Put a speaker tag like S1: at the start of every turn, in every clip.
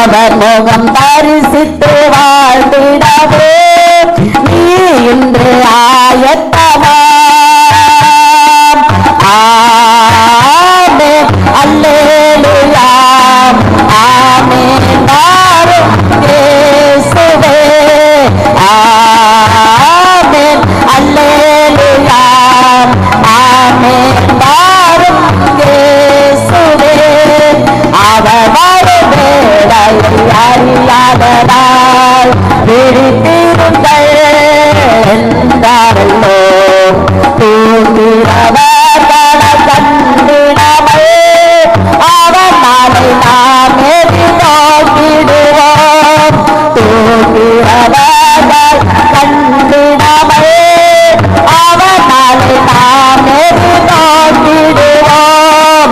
S1: அவர் முகம் தரிசித்து வாழ்ந்திடவே நீ இன்று ஆயத்தமா ஆமென் அல்லேலூயா ஆமென் வாரும் இயேசுவே ஆமென் அல்லேலூயா ஆமென் வாரும் இயேசுவே அவர் வருவேளையில் அறியாததால் விழித்திருங்கள் என்றாரல்லோ தூங்கிறவர்களை கண்டிடவே அவர் நாளை நாம் எதிர்நோக்கிடுவோம் தூங்கிறவர்கள் கண்டிடவே அவர் நாளை நாம் எதிர்நோக்கிடுவோம்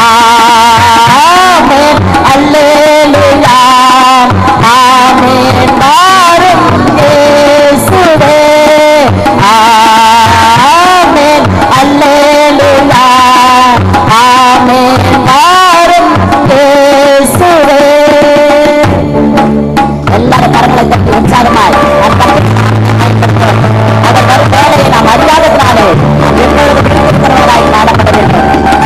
S1: ஆமென் அல்லேலூயா ஆமென் வாரும் இயேசுவே ஆமென் அல்லேலூயா ஆமென் வாரும் இயேசுவே எல்லாரும் கரங்களை தட்டி உற்சாகமாய் நம் கரங்களை பயன்படுத்துவோம். அவர் வரும் வேலையை நாம் அறியாததினாலே எப்பொழுது விடுவிக்கிறவர்களாய் காணப்பட வேண்டும்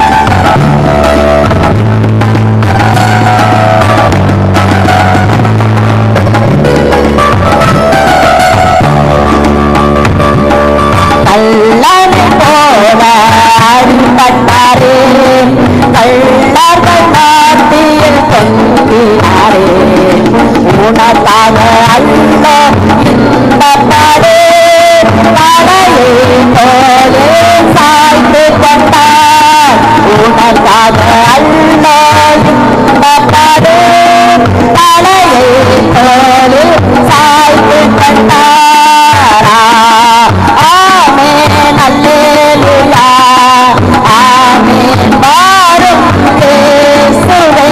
S1: கள்ளனை போல அடிபட்டாரே கள்ளர்கள் நாட்டில் தொங்கினாரே உனக்காக அல்ல இந்த பாடே தலையை போலே சாய்த்து கொண்டார் உனக்காக அல்ல இந்த பாடே தலையை போலே சாய்த்து கொண்டாரா ஆமென் அல்லேலூயா ஆமென் வாரும் இயேசுவே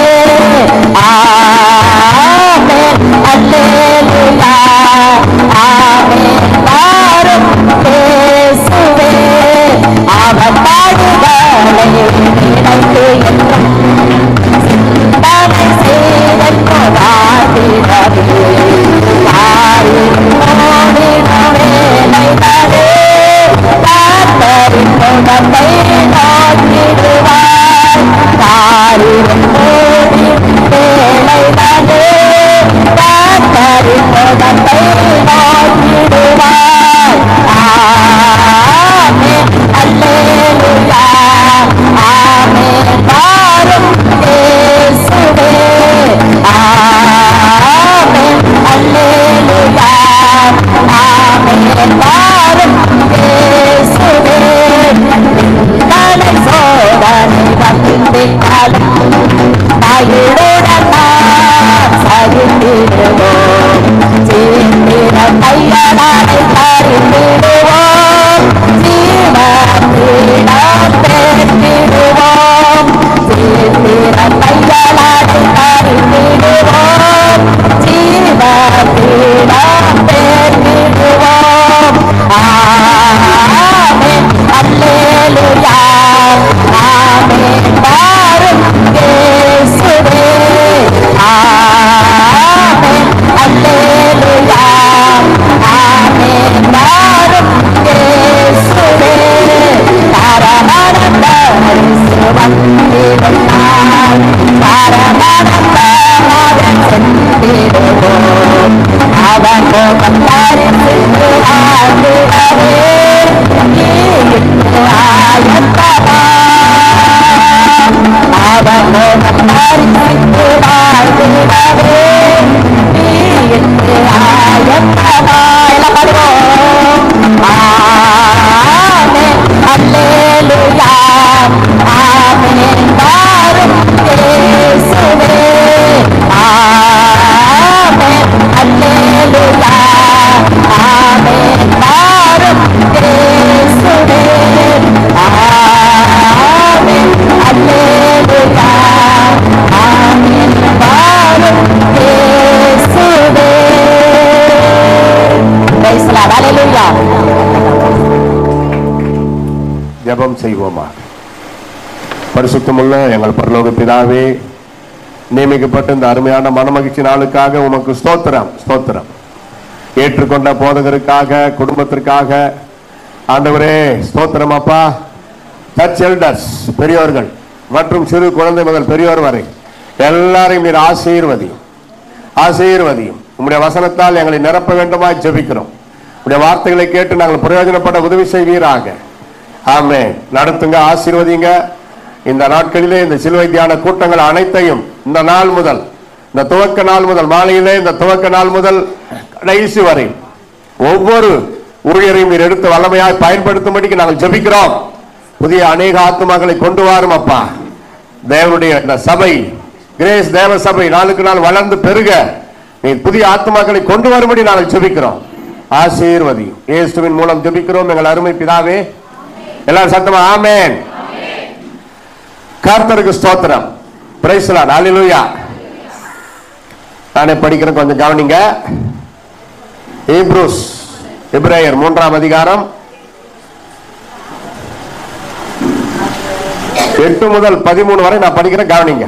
S1: ஆமென் அல்லேலூயா ஆமென் வாரும் இயேசுவே அவர் பாடுகளை நினைத்து என்றும் சிந்தனை செய்தற்கு வாடிடவே ஆமென் அல்லேலூயா ஆமென் வாரும் இயேசுவே தலை சோதனை வந்திட்டாலும் தாயுடன் நாம் சகித்திடுவோம் சீர்த்திர கையலானை தரித்திடுவோம் ஜீவத்திடம் பெற்றிடுவோம் சீர்த்திர கையலானை தரித்திடுவோம் ஜீவத்திடம் பெற்றிடுவோம் ஆமென் அல்லேலூயா ஆமென் வாரும் இயேசுவே ஆமென் அல்லேலூயா ஆமென் வாரும் இயேசுவே பரமானந்த வந்திடுவார் பரமானந்த மகன் சென்றிடுவோம் அவன் கோபம் தரிசித்து ஆடுகிறவே நீ இன்று ஆயத்தமா அவன் கோபம் தரிசித்து ஆடுகிறவே நீ இன்று ஆயத்தமா எல்லாம் பாடுவோம் ஆமென் அல்லேலூயா ஆமென் வாரும் இயேசுவே ஆமென் அல்லேலூயா ஆமென் வாரும் இயேசுவே ஆமென் அல்லேலூயா ஆமென் வாரும் இயேசுவே Praise the Lord. Hallelujah.
S2: ஜெபம் செய்வோமா பரிசுத்தமுள்ள எங்கள் பரலோக பிதாவே நியமிக்கப்பட்ட இந்த அருமையான மனமகிழ்ச்சி நாளுக்காக உமக்கு ஸ்தோத்திரம் ஸ்தோத்திரம் ஏற்றுக்கொண்ட போதகருக்காக குடும்பத்திற்காக ஆண்டவரே ஸ்தோத்திரம் அப்பா சர்ச் எல்டர்ஸ் பெரியோர்கள் மற்றும் சிறு குழந்தை முதல் பெரியோர் வரை எல்லாரையும் நீர் ஆசீர்வதியும் ஆசீர்வதியும் உம்முடைய வசனத்தால் எங்களை நிரப்ப வேண்டுமாய் ஜெபிக்கிறோம் உடைய வார்த்தைகளை கேட்டு நாங்கள் பிரயோஜனப்பட உதவி செய்வீராக ஆமே நடத்துங்க ஆசீர்வதிங்க இந்த நாட்களிலே இந்த சிலுவை தியான கூட்டங்கள் அனைத்தையும் இந்த நாள் முதல் இந்த துவக்க நாள் முதல் மாலையிலே இந்த துவக்க நாள் முதல் கடைசி வரை ஒவ்வொரு ஊழியரையும் நீர் எடுத்து வல்லமையாய் பயன்படுத்தும்படிக்கு நாங்கள் ஜெபிக்கிறோம் புதிய அநேக ஆத்துமாக்களை கொண்டு வாரும் அப்பா தேவனுடைய இந்த சபை கிரேஸ் தேவ சபை நாளுக்கு நாள் வளர்ந்து பெருக நீ புதிய ஆத்மாக்களை கொண்டு வரும்படி நாங்கள் ஜெபிக்கிறோம் ஆசீர்வதி இயேசுவின் மூலம் ஜெபிக்கிறோம் எங்கள் அருமை பிதாவே எல்லாரும் சத்தமா ஆமென் கர்த்தருக்கு ஸ்தோத்திரம் பிரைஸ்லாம் ஹalleluya நானே படிக்கிறேன் கொஞ்சம் கவனிங்க ஹீப்ரூஸ் எபிரேயர் மூன்றாம் அதிகாரம் எட்டு முதல் பதிமூணு வரை நான் படிக்கிறேன் கவனிங்க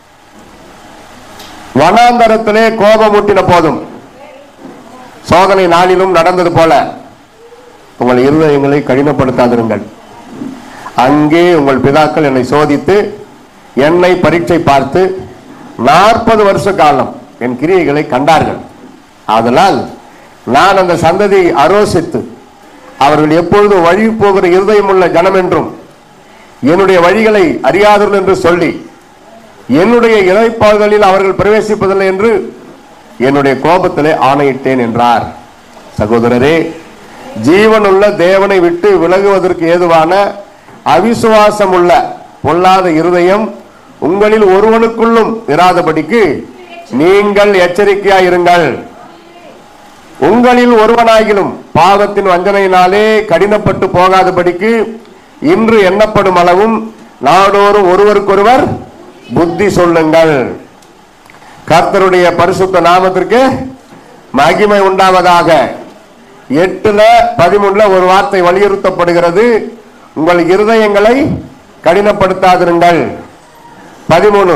S2: வனாந்தரத்திலே கோபம் ஊட்டின போதும் சோதனை நாளிலும் நடந்தது போல உங்கள் இருதயங்களை கடினப்படுத்தாதிருங்கள் அங்கே உங்கள் பிதாக்கள் என்னை சோதித்து என்னை பரீட்சை பார்த்து நாற்பது வருஷ காலம் என் கிரியைகளை கண்டார்கள் ஆதலால் நான் அந்த சந்ததியை அரோசித்து அவர்கள் எப்பொழுது வழி போகிற இருதயமுள்ள ஜனம் என்றும் என்னுடைய வழிகளை அறியாதவர்கள் என்று சொல்லி என்னுடைய இறைப்பாடுகளில் அவர்கள் பிரவேசிப்பதில்லை என்று என்னுடைய கோபத்திலே ஆணையிட்டேன் என்றார் சகோதரரே ஜீவனுள்ள தேவனை விட்டு விலகுவதற்கு ஏதுவான அவிசுவாசம் உள்ள பொல்லாத இருதயம் உங்களில் ஒருவனுக்குள்ளும் இராதபடிக்கு நீங்கள் எச்சரிக்கையாயிருங்கள் உங்களில் ஒருவனாகிலும் பாவத்தின் வஞ்சனையினாலே கடினப்பட்டு போகாதபடிக்கு இன்று எண்ணப்படும் அளவும் நாடோறும் ஒருவருக்கொருவர் புத்தி சொல்லுங்கள் கர்த்தருடைய பரிசுத்த நாமத்திற்கு மகிமை உண்டாவதாக எட்டுல பதிமூணுல ஒரு வார்த்தை வலியுறுத்தப்படுகிறது உங்கள் இருதயங்களை கடினப்படுத்தாதிருங்கள் பதிமூணு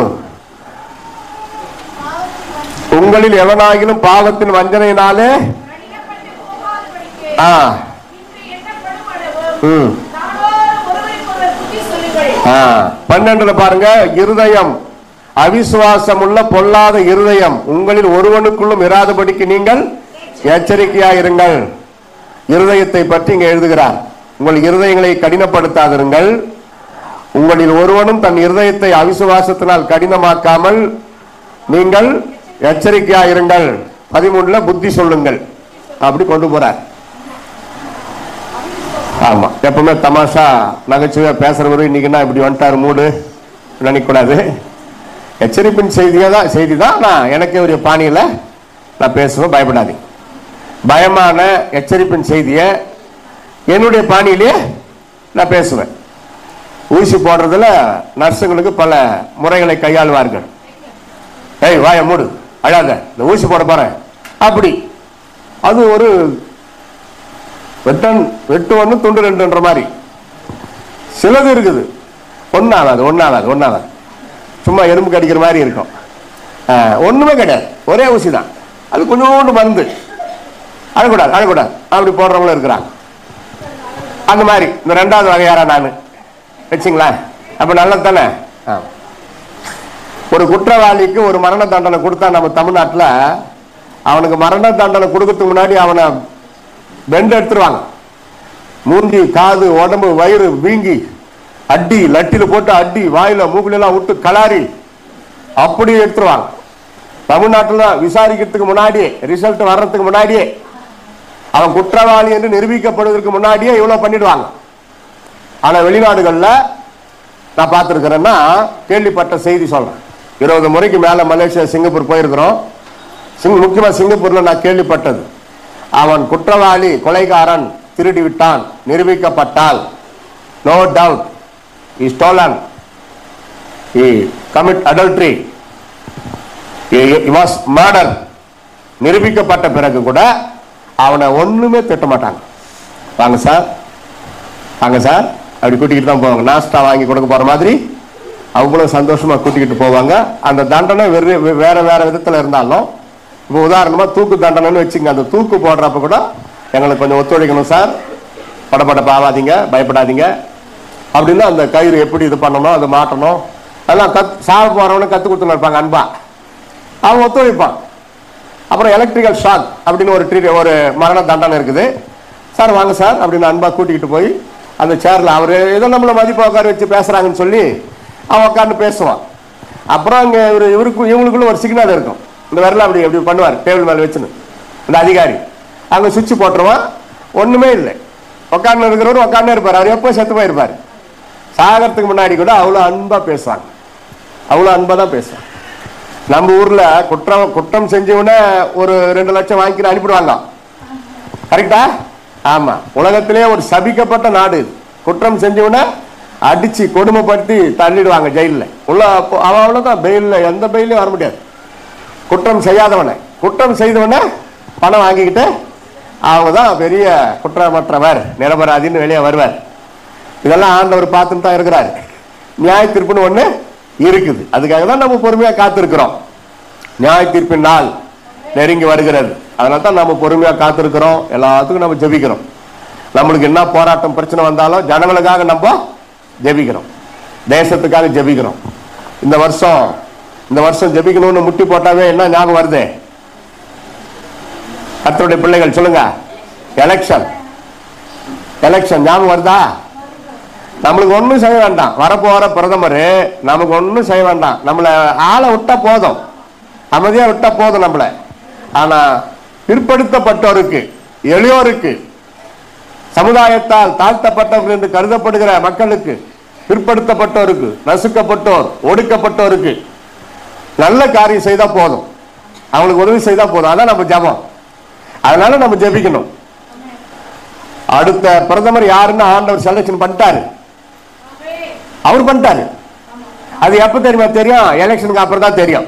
S2: உங்களில் எவனாகிலும் பாவத்தின் வஞ்சனையினாலே
S3: கடினப்பட்டு போகாதபடிக்கு
S2: ஆ
S3: இன்று எண்ணப்படும் அளவு
S2: ம்
S3: நாடோறும் ஒருவருக்கொருவர் புத்தி சொல்லுங்கள்
S2: ஆ, பன்னெண்டுல பாருங்க இருதயம் அவிசுவாசம் உள்ள பொல்லாத இருதயம் உங்களில் ஒருவனுக்குள்ளும் இராதபடிக்கு நீங்கள் எச்சரிக்கையாயிருங்கள் இருதயத்தை பற்றி இங்க எழுதுகிறார் உங்கள் இருதயங்களை கடினப்படுத்தாதிருங்கள் உங்களில் ஒருவனும் தன் இருதயத்தை அவிசுவாசத்தினால் கடினமாக்காமல் நீங்கள் எச்சரிக்கையாயிருங்கள் பதிமூணுல புத்தி சொல்லுங்கள் அப்படி கொண்டு போறார் ஆமா எப்பவுமே தமாஷா நகைச்சுவையா பேசுறவரு இன்னைக்குன்னா இப்படி வந்துட்டாரு மூடு நினைக்கக்கூடாது எச்சரிப்பின் செய்தியா தான் செய்தி தான் நான் எனக்கு ஒரு பாணியில நான் பேசுவேன் பயப்படாதீங்க பயமான எச்சரிப்பின் செய்தியை என்னுடைய பாணியிலேயே நான் பேசுவேன் ஊசி போடுறதுல நர்ஸுங்களுக்கு பல முறைகளை கையாளுவார்கள் ஏய் வாய மூடு அழாத இந்த ஊசி போட போறேன் அப்படி அது ஒரு வெட்டன் வெட்டு ஒன்று துண்டு ரெண்டுன்ற மாதிரி சிலது இருக்குது ஒன்றாகாது ஒன்றாகாது ஒன்றாகாது சும்மா எறும்பு கடிக்கிற மாதிரி இருக்கும் ஆ, ஒண்ணுமே கிடையாது ஒரே ஊசி தான் அது கொஞ்சோண்டு மருந்து அழக்கூடாது அழக்கூடாது அப்படி போடுறவங்களும் இருக்கிறாங்க அந்த மாதிரி இந்த ரெண்டாவது வகையாரா நான் வச்சுங்களா அப்ப நல்லது தானே ஆ. ஒரு குற்றவாளிக்கு ஒரு மரண தண்டனை கொடுத்தா நம்ம தமிழ்நாட்டில் அவனுக்கு மரண தண்டனை கொடுக்கறதுக்கு முன்னாடி அவனை பெண்ட் எடுத்துருவாங்க மூஞ்சி காது உடம்பு வயிறு வீங்கி அடி லட்டில போட்டு அடி வாயில மூக்குல எல்லாம் விட்டு கலாரி அப்படி எடுத்துருவாங்க தமிழ்நாட்டில் விசாரிக்கிறதுக்கு முன்னாடியே ரிசல்ட் வர்றதுக்கு முன்னாடியே அவன் குற்றவாளி என்று நிரூபிக்கப்படுவதற்கு முன்னாடியே இவ்வளவு பண்ணிடுவாங்க ஆனா வெளிநாடுகள்ல நான் பார்த்துருக்கிறேன்னா கேள்விப்பட்ட செய்தி சொல்றேன் இருபது முறைக்கு மேல மலேசியா சிங்கப்பூர் போயிருக்கிறோம் சிங்க முக்கியமா சிங்கப்பூர்ல நான் கேள்விப்பட்டது அவன் குற்றவாளி கொலைகாரன் திருடி விட்டான் நிரூபிக்கப்பட்டால் no doubt he stolen he commit adultery he, he was murder நிரூபிக்கப்பட்ட பிறகு கூட அவனை ஒண்ணுமே திட்ட மாட்டாங்க வாங்க சார் வாங்க சார் அப்படி கூட்டிக்கிட்டு தான் போவாங்க நாஸ்டா வாங்கி கொடுக்க போற மாதிரி அவ்வளவு சந்தோஷமா கூட்டிக்கிட்டு போவாங்க அந்த தண்டனை வெறு வே- வேற வேற விதத்துல இருந்தாலும் இப்போ உதாரணமா தூக்கு தண்டனைன்னு வச்சுங்க அந்த தூக்கு போடுறப்ப கூட எங்களுக்கு கொஞ்சம் ஒத்துழைக்கணும் சார் படப்படப்பு ஆகாதீங்க பயப்படாதீங்க அப்படின்னா அந்த கயிறு எப்படி இது பண்ணணும் அதை மாட்டணும் அதெல்லாம் கத் சாக போறவனு கத்து கொடுத்துன்னு இருப்பாங்க அன்பா அவன் ஒத்துழைப்பான் அப்புறம் எலக்ட்ரிக்கல் ஷாக் அப்படின்னு ஒரு ட்ரீட் ஒரு மரண தண்டனை இருக்குது சார் வாங்க சார் அப்படின்னு அன்பா கூட்டிக்கிட்டு போய் அந்த சேர்ல அவர் ஏதோ நம்மளை மதிப்பா உட்கார வச்சு பேசுறாங்கன்னு சொல்லி அவன் உட்காந்து பேசுவான் அப்புறம் அங்கே இவரு இவருக்கும் இவங்களுக்குள்ள ஒரு சிக்னல் இருக்கும் இந்த விரல அப்படி அப்படி பண்ணுவார் டேபிள் மேலே வச்சுன்னு இந்த அதிகாரி அங்கே சுவிட்ச் போட்டுருவான் ஒண்ணுமே இல்லை உட்காந்து இருக்கிறவர் உட்காந்து இருப்பார் அவர் எப்போ செத்து போயிருப்பார் சாகறதுக்கு முன்னாடி கூட அவ்வளோ அன்பா பேசுவாங்க அவ்வளோ அன்பா தான் பேசுவாங்க நம்ம ஊர்ல குற்றம் குற்றம் செஞ்சவன ஒரு ரெண்டு லட்சம் வாங்கிட்டு அனுப்பிடுவாங்க கரெக்டா ஆமா உலகத்திலே ஒரு சபிக்கப்பட்ட நாடு இது. குற்றம் செஞ்சவன அடிச்சு கொடுமைப்படுத்தி தள்ளிடுவாங்க ஜெயில்ல உள்ள அப்போ அவன் அவ்வளவுதான் பெயில்ல எந்த பெயிலையும் வர முடியாது குற்றம் செய்யாதவனை குற்றம் செய்தவனை பணம் வாங்கிக்கிட்டு அவங்க தான் பெரிய குற்றமற்றவர் நிரபராதின்னு வெளியே வருவார் இதெல்லாம் ஆண்டவர் பார்த்துட்டு தான் இருக்கிறாரு நியாய தீர்ப்புன்னு ஒண்ணு இருக்குது அதுக்காக தான் நம்ம பொறுமையா காத்திருக்கிறோம் நியாய தீர்ப்பின் நாள் நெருங்கி வருகிறது அதனால தான் நம்ம பொறுமையா காத்திருக்கிறோம் எல்லாத்துக்கும் நம்ம ஜெபிக்கிறோம் நம்மளுக்கு என்ன போராட்டம் பிரச்சனை வந்தாலும் ஜனங்களுக்காக நம்ம ஜெபிக்கிறோம் தேசத்துக்காக ஜெபிக்கிறோம் இந்த வருஷம் இந்த வருஷம் ஜெபிக்கணும்னு முட்டி போட்டாவே என்ன ஞாபகம் வருது கர்த்தருடைய பிள்ளைகள் சொல்லுங்க எலெக்ஷன் எலெக்ஷன் ஞாபகம் வருதா நம்மளுக்கு ஒண்ணும் செய்ய வேண்டாம் வரப்போற பிரதமர் நமக்கு ஒண்ணும் செய்ய வேண்டாம் நம்மள ஆளை விட்டா போதும் அமைதியா விட்டா போதும் நம்மள ஆனா பிற்படுத்தப்பட்டோருக்கு எளியோருக்கு சமுதாயத்தால் தாழ்த்தப்பட்டவர்கள் என்று கருதப்படுகிற மக்களுக்கு பிற்படுத்தப்பட்டோருக்கு நசுக்கப்பட்டோர் ஒடுக்கப்பட்டோருக்கு நல்ல காரியம் செய்தா போதும் அவங்களுக்கு உதவி செய்தா போதும் அதான் நம்ம ஜெபம் அதனால நம்ம ஜெபிக்கணும் அடுத்த பிரதமர் யாருன்னு ஆண்டவர் செலக்ஷன் பண்ணிட்டாரு அவர் பண்ணிட்டாரு அது எப்ப தெரியுமா தெரியும் எலெக்ஷனுக்கு அப்புறம் தான் தெரியும்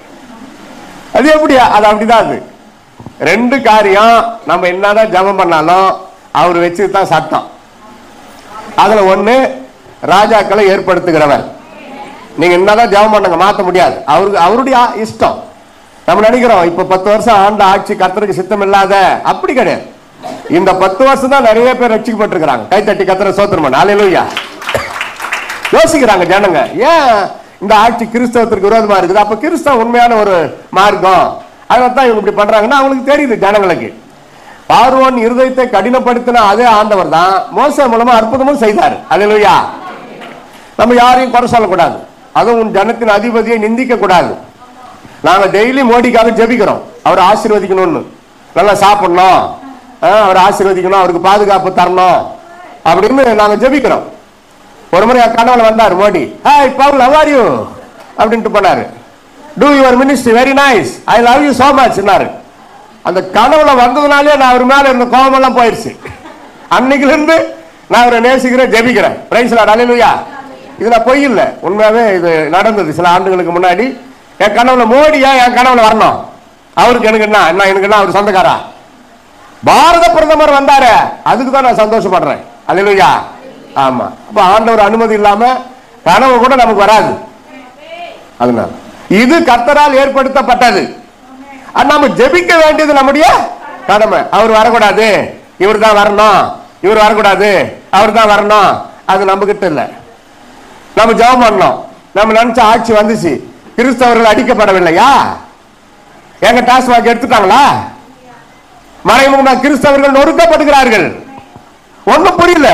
S2: அது எப்படியா அது அப்படிதான் அது ரெண்டு காரியம் நம்ம என்னதான் ஜெபம் பண்ணாலும் அவர் வச்சு தான் சட்டம் அதுல ஒண்ணு ராஜாக்களை ஏற்படுத்துகிறவர் நீங்க என்னதான் ஜெபம் பண்ணுங்க மாத்த முடியாது அவருக்கு அவருடைய ஆ- இஷ்டம் நம்ம நினைக்கிறோம் இப்ப பத்து வருஷம் ஆண்ட ஆட்சி கத்தருக்கு சித்தம் இல்லாத அப்படி கிடையாது இந்த பத்து வருஷம் தான் நிறைய பேர் ரட்சிக்கப்பட்டிருக்கிறாங்க கை தட்டி கத்திர சோத்திரமன் அலையிலுயா யோசிக்கிறாங்க ஜனங்க ஏன் இந்த ஆட்சி கிறிஸ்தவத்திற்கு விரோதமா இருக்குது அப்ப கிறிஸ்தவம் உண்மையான ஒரு மார்க்கம் அதனால தான் இவங்க இப்படி பண்றாங்கன்னா அவங்களுக்கு தெரியுது ஜனங்களுக்கு பார்வோன் இருதயத்தை கடினப்படுத்தின அதே ஆண்டவர் தான் மோச மூலமா அற்புதமும் செய்தார் அல்லேலூயா நம்ம யாரையும் குறை சொல்லக்கூடாது அதுவும் உன் ஜனத்தின் அதிபதியை நிந்திக்க கூடாது நாங்க டெய்லி மோடிக்காக ஜெபிக்கிறோம் அவர் ஆசீர்வதிக்கணும்னு நல்லா சாப்பிடணும் ஆ, அவர் ஆசீர்வதிக்கணும் அவருக்கு பாதுகாப்பு தரணும் அப்படின்னு நாங்க ஜெபிக்கிறோம் ஒரு முறை என் கனவுல வந்தார் Modi hi Paul how are you அப்படின்ட்டு போனாரு do your ministry very nice I love you so much னாரு அந்த கனவுல வந்ததுனாலே நான் அவர் மேல இருந்த கோபமெல்லாம் போயிருச்சு அன்னைக்குல இருந்து நான் அவரை நேசிக்கிறேன் ஜெபிக்கிறேன் பிரைஸ் லார்ட் அல்லேலூயா இது நான் பொய் இல்ல உண்மையாவே இது நடந்தது சில ஆண்டுகளுக்கு முன்னாடி என் கனவுல மோடியா என் கனவுல வரணும் அவருக்கு எனக்கு என்ன என்ன எனக்கு என்ன அவர் சொந்தக்காரா பாரத பிரதமர் வந்தாரு அதுக்கு தான் நான் சந்தோஷப்படுறேன் அல்லேலூயா ஆமா அப்ப ஆண்டவர் அனுமதி இல்லாம கனவு கூட நமக்கு வராது அதனால இது கர்த்தரால் ஏற்படுத்தப்பட்டது அது நாம ஜெபிக்க வேண்டியது நம்முடைய கடமை அவர் வரக்கூடாது இவர் தான் வரணும் இவர் வரக்கூடாது அவர் தான் வரணும் அது நம்ம கிட்ட இல்ல நம்ம ஜெபம் பண்ணோம் நம்ம நினைச்ச ஆட்சி வந்துச்சு கிறிஸ்தவர்கள் அடிக்கப்படவில்லையா எங்க டாஸ்மாக் எடுத்துட்டாங்களா மறைமுகமாக கிறிஸ்தவர்கள் நொறுக்கப்படுகிறார்கள் ஒண்ணும் புரியல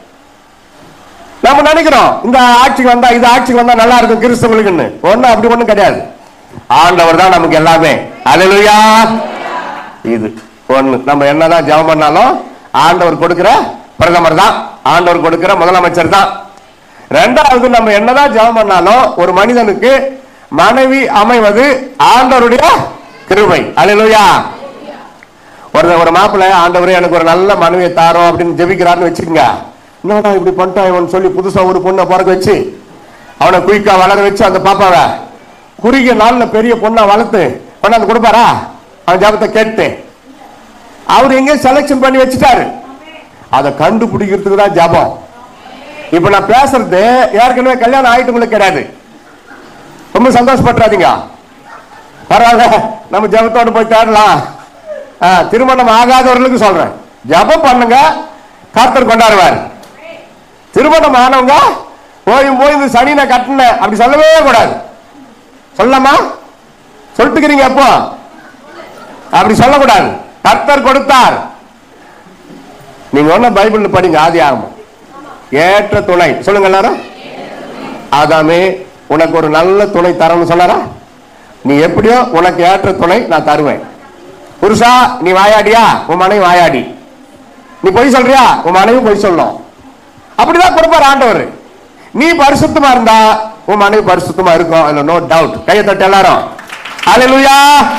S2: நம்ம நினைக்கிறோம் இந்த ஆட்சிக்கு வந்தா இது ஆட்சிக்கு வந்தா நல்லா இருக்கும் கிறிஸ்தவர்களுக்குன்னு ஒண்ணு அப்படி ஒண்ணும் கிடையாது ஆண்டவர் தான் நமக்கு எல்லாமே அல்லேலூயா இது ஒண்ணு நம்ம என்னதான் ஜெபம் பண்ணாலும் ஆண்டவர் கொடுக்கிற பிரதமர் தான் ஆண்டவர் கொடுக்கிற முதலமைச்சர் தான் ரெண்டாவது நம்ம என்னதான் ஜெபம் பண்ணாலும் ஒரு மனிதனுக்கு மனைவி அமைவது ஆண்டவருடைய கிருபை அல்லேலூயா ஒரு ஒரு மாப்பிள்ளை ஆண்டவரே எனக்கு ஒரு நல்ல மனைவியை தாரோம் அப்படின்னு ஜெபிக்கிறாருன்னு வச்சுக்கோங்க என்னடா இப்படி பண்ணிட்டான் இவன் சொல்லி புதுசா ஒரு பொண்ணை பிறக்க வச்சு அவனை குயிக்கா வளர வச்சு அந்த பாப்பாவை குறுகிய நாள்ல பெரிய பொண்ணா வளர்த்து கொண்டாந்து கொடுப்பாரா அவன் ஜபத்தை கேட்டு அவர் எங்கேயும் செலக்ஷன் பண்ணி வச்சுட்டாரு அதை கண்டுபிடிக்கிறதுக்கு தான் ஜபம் இப்ப நான் பேசுறது ஏற்கனவே கல்யாணம் ஆயிட்டு உங்களுக்கு கிடையாது ரொம்ப சந்தோஷப்பட்டுறாதீங்க பரவாயில்ல நம்ம ஜபத்தோட போய் தேடலாம் ஆ, திருமணம் ஆகாதவர்களுக்கு சொல்றேன் ஜபம் பண்ணுங்க கர்த்தர் கொண்டாடுவார் திருமணம் ஆனவங்க போய் போய் இந்த சனி நான் கட்டினேன் அப்படி சொல்லவே கூடாது சொல்லலாமா சொல்லிட்டுக்கிறீங்க எப்போ அப்படி சொல்லக்கூடாது கர்த்தர் கொடுத்தார் நீங்க ஒண்ணு பைபிள் படிங்க ஆதி ஆகமம் ஏற்ற துணை சொல்லுங்க எல்லாரும் ஆதாமே உனக்கு ஒரு நல்ல துணை தரணும்னு சொன்னாரா நீ எப்படியோ உனக்கு ஏற்ற துணை நான் தருவேன் புருஷா நீ வாயாடியா உன் மனைவி வாயாடி நீ பொய் சொல்றியா உன் மனைவி பொய் சொல்லணும் அப்படிதான் கொடுப்பார் ஆண்டவர் நீ பரிசுத்தமா இருந்தா உன் மனைவி பரிசுத்தமா இருக்கும் இல்ல நோ டவுட் கையை தட்டு எல்லாரும் அல்லேலூயா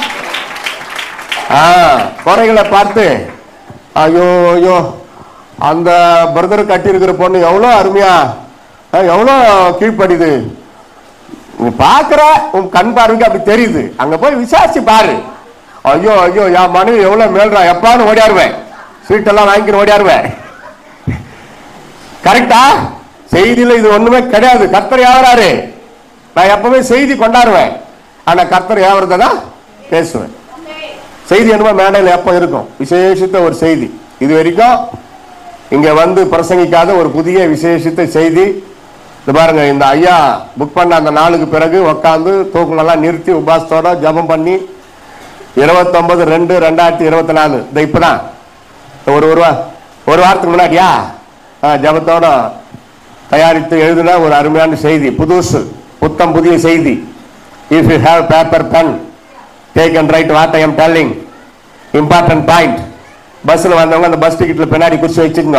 S2: ஆ குறைகளை பார்த்து ஐயோ ஐயோ அந்த பிரதர் கட்டி இருக்கிற பொண்ணு எவ்வளோ அருமையா ஆ, எவ்வளோ கீழ்ப்படிது நீ பார்க்கிற உன் கண் பார்வைக்கு அப்படி தெரியுது அங்க போய் விசாரிச்சு பாரு ஐயோ ஐயோ என் மனைவி எவ்வளவு மேல்றா எப்பான்னு ஓடியாருவேன் சீட்டெல்லாம் வாங்கிக்கிட்டு ஓடியாருவேன் கரெக்டா செய்தியில இது ஒண்ணுமே கிடையாது கர்த்தர் யாவராரு நான் எப்பவுமே செய்தி கொண்டாடுவேன் ஆனா கர்த்தர் யாவறதா பேசுவேன் செய்தி என்னமோ மேடையில் எப்போ இருக்கும் விசேஷித்த ஒரு செய்தி இது வரைக்கும் இங்க வந்து பிரசங்கிக்காத ஒரு புதிய விசேஷித்த செய்தி இந்த பாருங்க இந்த ஐயா புக் பண்ண அந்த நாளுக்கு பிறகு உட்காந்து தூக்கமெல்லாம் நிறுத்தி உபாசத்தோட ஜெபம் பண்ணி இருபத்தொன்பது ரெண்டு ரெண்டாயிரத்தி இருபத்தி நாலு இந்த இப்பதான் ஒரு ஒரு வா- ஒரு வாரத்துக்கு முன்னாடியா ஆ, ஜெபத்தோட தயாரித்து எழுதின ஒரு அருமையான செய்தி புதுசு புத்தம் புதிய செய்தி if you have paper pen take and write what I am telling important point பஸ்ஸில் வந்தவங்க அந்த பஸ் டிக்கெட்டில் பின்னாடி குறிச்சு வச்சுக்கோங்க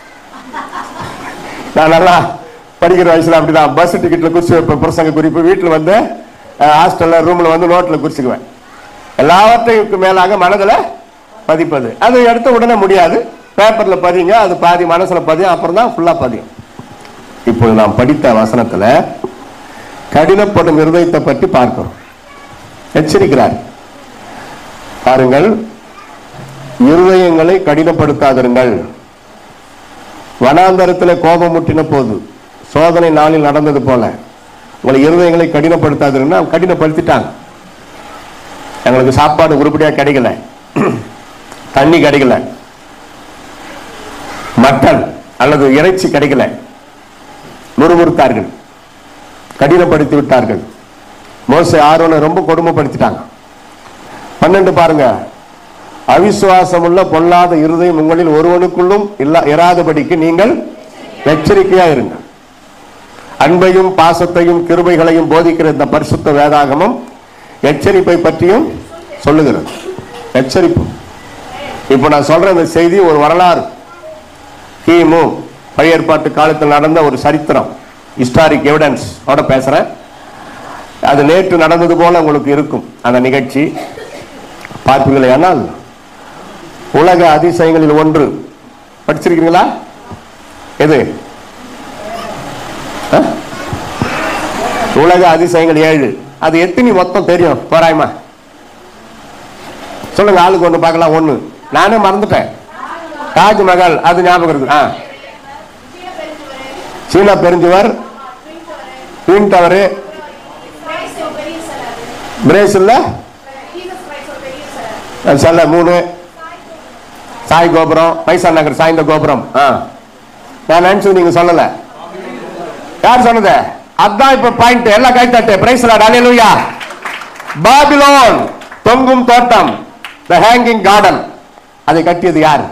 S2: நான் நல்லா படிக்கிற வயசுல அப்படிதான் பஸ் டிக்கெட்டில் குறிச்சு வைப்பேன் பிரசங்க குறிப்பு வீட்டில் வந்து ஹாஸ்டலில் ரூமில் வந்து நோட்டில் குறிச்சுக்குவேன் எல்லாவற்றையும் மேலாக மனதில் பதிப்பது அது எடுத்த உடனே முடியாது பேப்பரில் பதிங்க அது பாதி மனசுல பதியும் அப்புறம் தான் ஃபுல்லாக பதியும் இப்போது நாம் படித்த வசனத்துல கடினப்படும் இருதயத்தை பற்றி பார்க்கிறோம் எச்சரிக்கிறார் பாருங்கள் இருதயங்களை கடினப்படுத்தாதிருங்கள் வனாந்தரத்தில் கோபம் முட்டின போது சோதனை நாளில் நடந்தது போல உங்களை இருதயங்களை கடினப்படுத்தாதுன்னா கடினப்படுத்திட்டாங்க எங்களுக்கு சாப்பாடு உருப்படியா கிடைக்கல தண்ணி கிடைக்கல மட்டன் அல்லது இறைச்சி கிடைக்கல முறுமுறுத்தார்கள் கடினப்படுத்தி விட்டார்கள் மோசே ஆரோனை ரொம்ப கொடுமைப்படுத்திட்டாங்க பன்னெண்டு பாருங்க அவிசுவாசமுள்ள பொல்லாத இருதயம் உங்களில் ஒருவனுக்குள்ளும் இல்ல இராதபடிக்கு நீங்கள் எச்சரிக்கையா இருங்க அன்பையும் பாசத்தையும் கிருபைகளையும் போதிக்கிற இந்த பரிசுத்த வேதாகமம் எச்சரிப்பை பற்றியும் சொல்லுகிறது எச்சரிப்பு இப்போ நான் சொல்ற இந்த செய்தி ஒரு வரலாறு கிமு பழைய ஏற்பாட்டு காலத்தில் நடந்த ஒரு சரித்திரம் ஹிஸ்டாரிக் எவிடன்ஸ் ஓட பேசுறேன் அது நேற்று நடந்தது போல உங்களுக்கு இருக்கும் அந்த நிகழ்ச்சி பார்ப்பீங்களே ஆனால் உலக அதிசயங்களில் ஒன்று படிச்சிருக்கீங்களா எது ஆ? உலக அதிசயங்கள் ஏழு அது எத்தனை மொத்தம் தெரியும் தோராயமா சொல்லுங்க ஆளுக்கு ஒன்று பார்க்கலாம் ஒன்று நானே மறந்துட்டேன் தாஜ்மஹால் அது ஞாபகம் இருக்கு ஆ சீனா பெருஞ்சுவர் ட்வின் டவரு பிரேசில்ல சில மூணு சாய் கோபுரம் பைசா நகர் சாய்ந்த கோபுரம் ஆ நான் நினைச்சது நீங்க சொல்லல யார் சொன்னது அதான் இப்ப பாயிண்ட் எல்லாம் கை தட்டு பிரைஸ்ல அலையலுயா பாபிலோன் தொங்கும் தோட்டம் த ஹேங்கிங் கார்டன் அதை கட்டியது யார்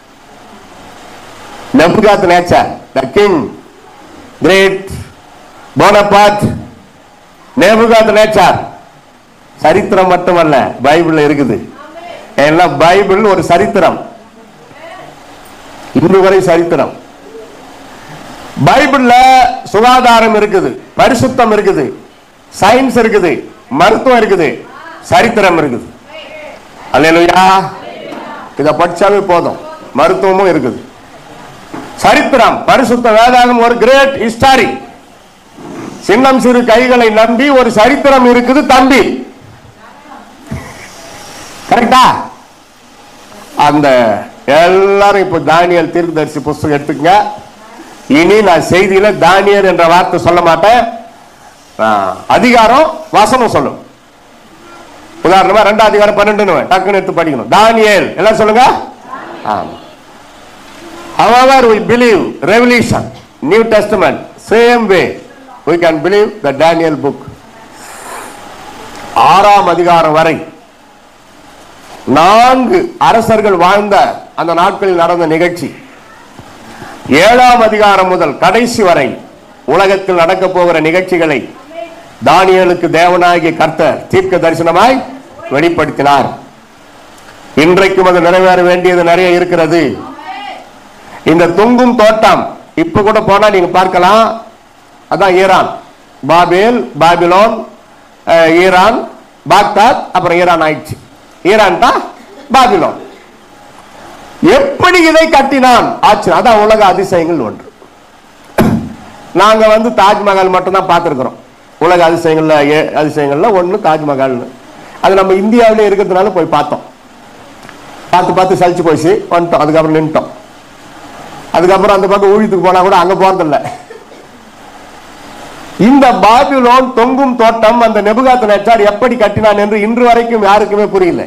S2: Nebuchadnezzar the king great Bonaparte Nebuchadnezzar சரித்திரம் மட்டுமல்ல பைபிள்ல இருக்குது எல்லாம் பைபிள் ஒரு சரித்திரம் இன்று வரை சரித்திரம் பைபிள்ல சுகாதாரம் இருக்குது பரிசுத்தம் இருக்குது சயின்ஸ் இருக்குது மருத்துவம் இருக்குது சரித்திரம் இருக்குது அல்லேலூயா இத படிச்சாவே போதும் மருத்துவமும் இருக்குது சரித்திரம் பரிசுத்த வேதாகம் ஒரு கிரேட் ஹிஸ்டாரி சின்னம் சிறு கைகளை நம்பி ஒரு சரித்திரம் இருக்குது தம்பி கரெக்டா அந்த எல்லாரும் இப்போ தானியல் தீர்க்கதரிசி புஸ்தகம் எடுத்துக்கங்க இனி நான் செய்தியில தானியர் என்ற வார்த்தை சொல்ல மாட்டேன் ஆ, அதிகாரம் வசனம் சொல்லும் உதாரணமா ரெண்டாம் அதிகாரம் பன்னெண்டு டக்குன்னு எடுத்து படிக்கணும் தானியேல் எல்லாம் சொல்லுங்க ஆமா However, we believe Revelation, New Testament, same way we can believe the Daniel book. ஆறாம் அதிகாரம் வரை நான்கு அரசர்கள் வாழ்ந்த அந்த நாட்களில் நடந்த நிகழ்ச்சி ஏழாம் அதிகாரம் முதல் கடைசி வரை உலகத்தில் நடக்க போகிற நிகழ்ச்சிகளை தானியேலுக்கு தேவனாகிய கர்த்தர் தீர்க்க தரிசனமாய் வெளிப்படுத்தினார் இன்றைக்கும் அது நிறைவேற வேண்டியது நிறைய இருக்கிறது இந்த தொங்கும் தோட்டம் இப்ப கூட போனா நீங்க பார்க்கலாம் அதான் Iran Babel Babylon ah, Iran Baghdad அப்புறம் ஈரான் ஆயிடுச்சு ஈரான் தான் பாபிலோன் எப்படி இதை கட்டினான் ஆச்சு அதான் உலக அதிசயங்கள் ஒன்று நாங்க வந்து தாஜ்மஹால் மட்டும் தான் பார்த்துருக்கிறோம் உலக அதிசயங்கள்ல ஏ- அதிசயங்கள்ல ஒண்ணு தாஜ்மஹால்னு அது நம்ம இந்தியாவிலே இருக்கிறதுனால போய் பார்த்தோம் பார்த்து பார்த்து சலிச்சு போச்சு வந்துட்டோம் அதுக்கப்புறம் நின்ட்டோம் அதுக்கப்புறம் அந்த பக்கம் ஊழியத்துக்கு போனா கூட அங்க போறதில்ல இந்த பாபிலோன் தொங்கும் தோட்டம் அந்த நெபுகாத்து நேச்சார் எப்படி கட்டினான் என்று இன்று வரைக்கும் யாருக்குமே புரியல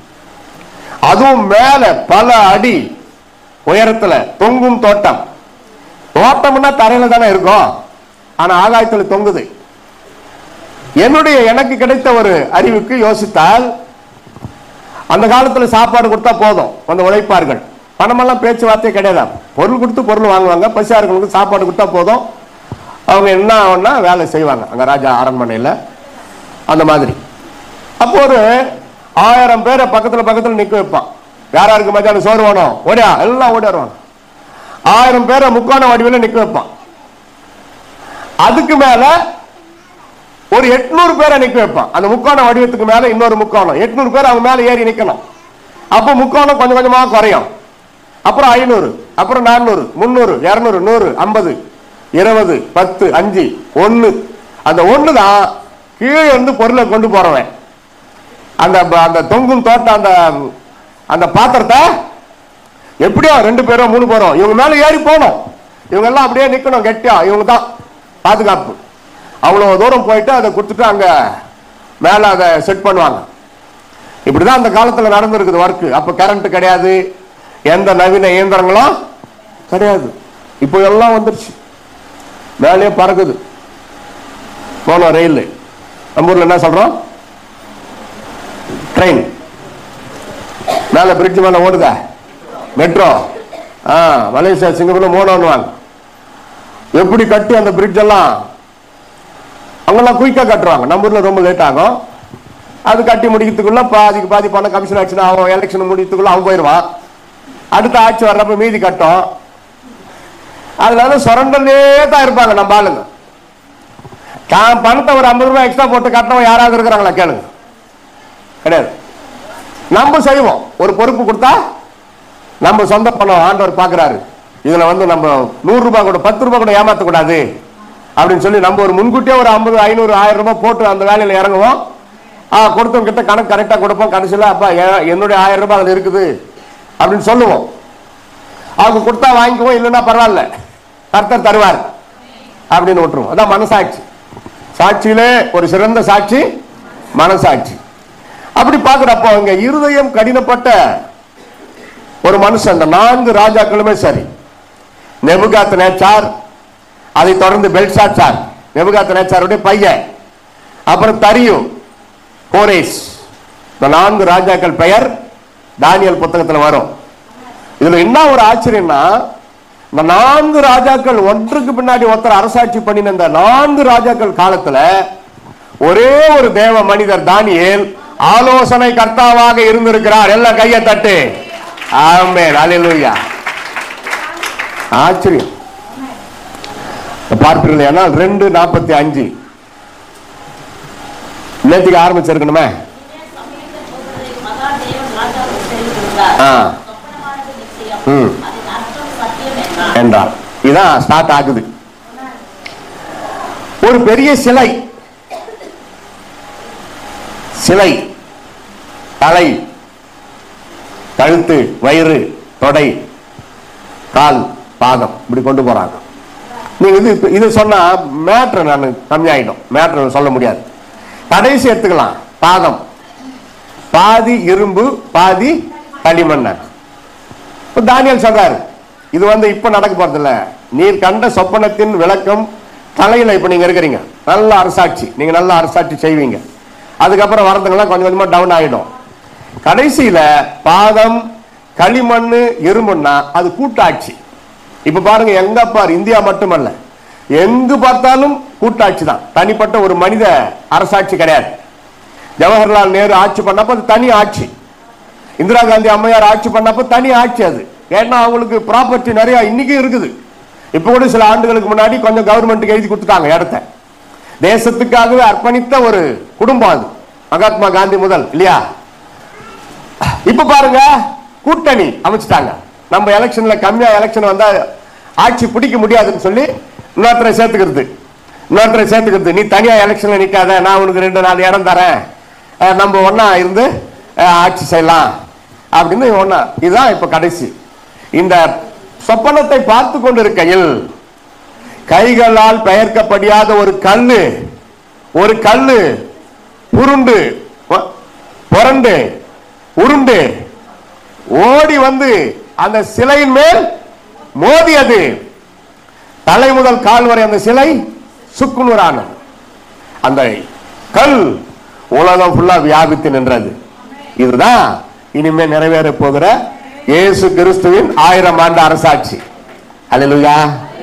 S2: அதுவும் மேல பல அடி உயரத்துல தொங்கும் தோட்டம் தோட்டம்னா தரையில தானே இருக்கும் ஆனா ஆகாயத்துல தொங்குது என்னுடைய எனக்கு கிடைத்த ஒரு அறிவுக்கு யோசித்தால் அந்த காலத்துல சாப்பாடு கொடுத்தா போதும் அந்த உழைப்பார்கள் பணமெல்லாம் பேச்சுவார்த்தை கிடையாது பொருள் கொடுத்து பொருள் வாங்குவாங்க பசியார்களுக்கு சாப்பாடு கொடுத்தா போதும் அவங்க என்ன ஆகும்னா வேலை செய்வாங்க அங்க ராஜா அரண்மனையில் அந்த மாதிரி அப்போ ஒரு ஆயிரம் பேரை பக்கத்துல பக்கத்துல நிக்க வைப்பான் யார் யாருக்கு மத்தியானம் சோறு வேணும் ஓடியா எல்லாம் ஓடிடுவாங்க ஆயிரம் பேரை முக்கான வடிவில் நிக்க வைப்பான் அதுக்கு மேல ஒரு எட்நூறு பேரை நிக்க வைப்பான் அந்த முக்கோண வடிவத்துக்கு மேல இன்னொரு முக்கோணம் எட்நூறு பேர் அவங்க மேல ஏறி நிக்கணும் அப்போ முக்கோணம் கொஞ்சம் கொஞ்சமா குறையும் அப்புறம் ஐநூறு அப்புறம் நானூறு முந்நூறு இருநூறு நூறு ஐம்பது இருபது பத்து அஞ்சு ஒன்னு அந்த ஒண்ணு தான் கீழே இருந்து பொருளை கொண்டு போறவன் அந்த அந்த தொங்கும் தோட்டம் அந்த அந்த பாத்திரத்தை எப்படியோ ரெண்டு பேரும் மூணு பேரும் இவங்க மேல ஏறி போகணும் இவங்க எல்லாம் அப்படியே நிக்கணும் கெட்டியா இவங்க தான் பாதுகாப்பு அவ்வளவு தூரம் போயிட்டு அதை கொடுத்துட்டு அங்க மேல அதை செட் பண்ணுவாங்க இப்படிதான் அந்த காலத்துல நடந்திருக்குது ஒர்க் அப்ப கரண்ட் கிடையாது எந்த நவீன இயந்திரங்களும் கிடையாது இப்போ எல்லாம் வந்துருச்சு மேலே பறக்குது போனோம் ரயில் நம்ம ஊர்ல என்ன சொல்றோம் ட்ரெயின் மேல பிரிட்ஜ் மேல ஓடுதா மெட்ரோ ஆ மலேசியா சிங்கப்பூர்ல மோனோன்னுவாங்க எப்படி கட்டி அந்த பிரிட்ஜ் எல்லாம் அவங்கெல்லாம் குயிக்கா கட்டுறாங்க நம்ம ஊர்ல ரொம்ப லேட் ஆகும் அது கட்டி முடிக்கிறதுக்குள்ள பாதிக்கு பாதி பணம் கமிஷன் ஆச்சுன்னா அவன் எலெக்ஷன் முடிக்கிறதுக்குள்ள அவன் போயிடுவான் அடுத்த ஆட்சி வர்றப்ப மீதி கட்டும் அதனால சுரண்டலே தான் இருப்பாங்க நம்ம ஆளுங்க தான் பணத்தை ஒரு ஐம்பது ரூபாய் எக்ஸ்ட்ரா போட்டு கட்டணம் யாராவது இருக்கிறாங்களா கேளுங்க கிடையாது நம்ம செய்வோம் ஒரு பொறுப்பு கொடுத்தா நம்ம சொந்த பணம் ஆண்டவர் பார்க்கறாரு இதுல வந்து நம்ம நூறு ரூபாய் கூட பத்து ரூபாய் கூட ஏமாத்த கூடாது அப்படின்னு சொல்லி நம்ம ஒரு முன்கூட்டியே ஒரு ஐம்பது ஐநூறு ஆயிரம் ரூபாய் போட்டு அந்த வேலையில இறங்குவோம் ஆ கொடுத்தவங்க கிட்ட கணக்கு கரெக்டா கொடுப்போம் கடைசியில் அப்பா எ- என்னுடைய ஆயிரம் ரூபாய் அதுல இருக்குது அப்படின்னு சொல்லுவோம் அவங்க கொடுத்தா வாங்கிக்குவோம் இல்லைன்னா பரவாயில்ல கர்த்தர் தருவார் அப்படின்னு விட்டுருவோம் அதான் மனசாட்சி சாட்சியிலே ஒரு சிறந்த சாட்சி மனசாட்சி அப்படி பார்க்கிறப்போ அங்க இருதயம் கடினப்பட்ட ஒரு மனுஷன் இந்த நான்கு ராஜாக்களுமே சரி நெபுகாத் நேச்சார் அதை தொடர்ந்து பெல்சாச்சார் நெபுகாத் நேச்சாருடைய பையன் அப்புறம் தரியு கோரேஸ் இந்த நான்கு ராஜாக்கள் பெயர் தானியல் புத்தகத்துல வரும் இதுல என்ன ஒரு ஆச்சரியம்னா இந்த நான்கு ராஜாக்கள் ஒன்றுக்கு பின்னாடி ஒருத்தர் அரசாட்சி பண்ணின இந்த நான்கு ராஜாக்கள் காலத்துல ஒரே ஒரு தேவ மனிதர் தானியேல் ஆலோசனை கர்த்தாவாக இருந்திருக்கிறார் எல்லாம் கையை தட்டு ஆமென் அல்லேலூயா ஆச்சரியம் பார்ப்பீர்கள் ஏன்னால் ரெண்டு நாற்பத்தி அஞ்சு நேற்றுக்கு ஆரம்பிச்சிருக்கணுமே ஆ ம் என்றார் இதான் ஸ்டார்ட் ஆகுது ஒரு பெரிய சிலை சிலை தலை கழுத்து வயிறு தொடை கால் பாதம் இப்படி கொண்டு போறாங்க நீங்க இது இப்ப இது சொன்னா மேட்ரு நான் கம்மியாயிடும் மேட்ரு சொல்ல முடியாது கடைசி எடுத்துக்கலாம் பாதம் பாதி இரும்பு பாதி களிமண் இப்ப தானியல் சொல்றாரு இது வந்து இப்ப நடக்க போறதில்ல நீர் கண்ட சொப்பனத்தின் விளக்கம் தலையில இப்ப நீங்க இருக்கிறீங்க நல்ல அரசாட்சி நீங்க நல்ல அரசாட்சி செய்வீங்க அதுக்கப்புறம் வரதுங்கெல்லாம் கொஞ்சம் கொஞ்சமா டவுன் ஆயிடும் கடைசியில பாதம் களிமண் இரும்புன்னா அது கூட்டாட்சி இப்ப பாருங்க எங்க பாரு இந்தியா மட்டுமல்ல எங்கு பார்த்தாலும் கூட்டாட்சி தான் தனிப்பட்ட ஒரு மனித அரசாட்சி கிடையாது ஜவஹர்லால் நேரு ஆட்சி பண்ணப்ப அது தனி ஆட்சி இந்திரா காந்தி அம்மையார் ஆட்சி பண்ணப்ப தனி ஆட்சி அது ஏன்னா அவங்களுக்கு ப்ராப்பர்ட்டி நிறைய இன்னைக்கும் இருக்குது இப்ப கூட சில ஆண்டுகளுக்கு முன்னாடி கொஞ்சம் கவர்மெண்ட்டுக்கு எழுதி கொடுத்துட்டாங்க இடத்த தேசத்துக்காகவே அர்ப்பணித்த ஒரு குடும்பம் அது மகாத்மா காந்தி முதல் இல்லையா இப்ப பாருங்க கூட்டணி அமைச்சிட்டாங்க நம்ம எலெக்ஷன்ல கம்மியா எலெக்ஷன் வந்தா ஆட்சி பிடிக்க முடியாதுன்னு சொல்லி இன்னொருத்தரை சேர்த்துக்கிறது இன்னொருத்தரை சேர்த்துக்கிறது நீ தனியா எலெக்ஷன்ல நிக்காத நான் உனக்கு ரெண்டு நாலு இடம் தரேன் அஹ் நம்ம ஒண்ணா இருந்து அஹ், ஆட்சி செய்யலாம் அப்படின்னு ஒண்ணா இதுதான் இப்ப கடைசி இந்த சொப்பனத்தை பார்த்து கொண்டிருக்கையில் கைகளால் பெயர்க்கப்படியாத ஒரு கல்லு ஒரு கல்லு உருண்டு பொ- புரண்டு உருண்டு ஓடி வந்து அந்த சிலையின் மேல் மோதியது தலை முதல் கால் வரை அந்த சிலை சுக்குநூறானது அந்த கல் உலகம் ஃபுல்லா வியாபித்து நின்றது இதுதான் இனிமே நிறைவேற போகிற இயேசு கிறிஸ்துவின் ஆயிரம் ஆண்டு அரசாட்சி அல்லேலூயா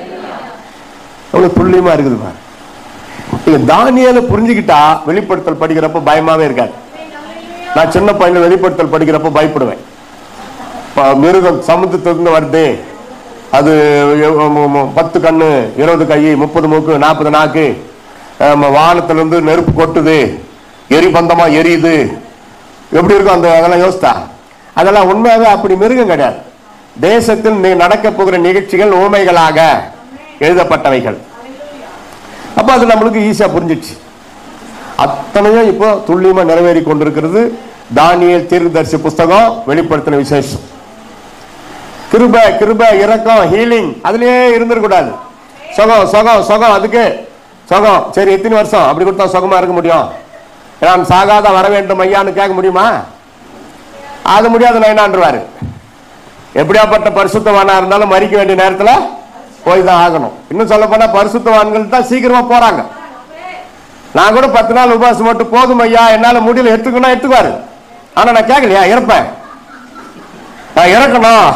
S2: அவ்வளவு துல்லியமா இருக்குது பாரு நீங்க தானியலை புரிஞ்சுக்கிட்டா வெளிப்படுத்தல் படிக்கிறப்ப பயமாவே இருக்காது நான் சின்ன பையன் வெளிப்படுத்தல் படிக்கிறப்ப பயப்படுவேன் ப- மிருகம் சமுத்திரத்திலிருந்து வருது அது எ- ம- ம- பத்து கண்ணு இருபது கை முப்பது மூக்கு நாற்பது நாக்கு அஹ் வானத்திலிருந்து நெருப்பு கொட்டுது எரிபந்தமா எரியுது எப்படி இருக்கும் அந்த அதெல்லாம் யோசித்தா அதெல்லாம் உண்மையாவே அப்படி மிருகம் கிடையாது தேசத்தில் நி- நடக்க போகிற நிகழ்ச்சிகள் ஊமைகளாக எழுதப்பட்டவைகள் அப்ப அது நம்மளுக்கு ஈஸியா புரிஞ்சிச்சு அத்தனையும் இப்போ துல்லியமா நிறைவேறி கொண்டிருக்கிறது தானியல் தீர்க்கதரிசி புஸ்தகம் வெளிப்படுத்தின விசேஷம் கிருப கிருப இரக்கம் ஹீலிங் அதுலயே இருந்திருக்கூடாது சுகம் சுகம் சுகம் அதுக்கு சுகம் சரி எத்தனை வருஷம் அப்படி கொடுத்தா சுகமா இருக்க முடியும் நான் சாகாத வர வேண்டும் ஐயான்னு கேட்க முடியுமா அது முடியாது நான் என்னான்றுவாரு எப்படியாப்பட்ட பரிசுத்தவானா இருந்தாலும் மறிக்க வேண்டிய நேரத்துல போய் தான் ஆகணும் இன்னும் சொல்ல போனா பரிசுத்தவான்கள் தான் சீக்கிரமா போறாங்க நான் கூட பத்து நாள் உபவாசம் மட்டும் போதும் ஐயா என்னால முடியல எடுத்துக்கணும் எடுத்துக்குவாரு ஆனா நான் கேட்கலையா இறப்பேன் நான் இறக்கணும்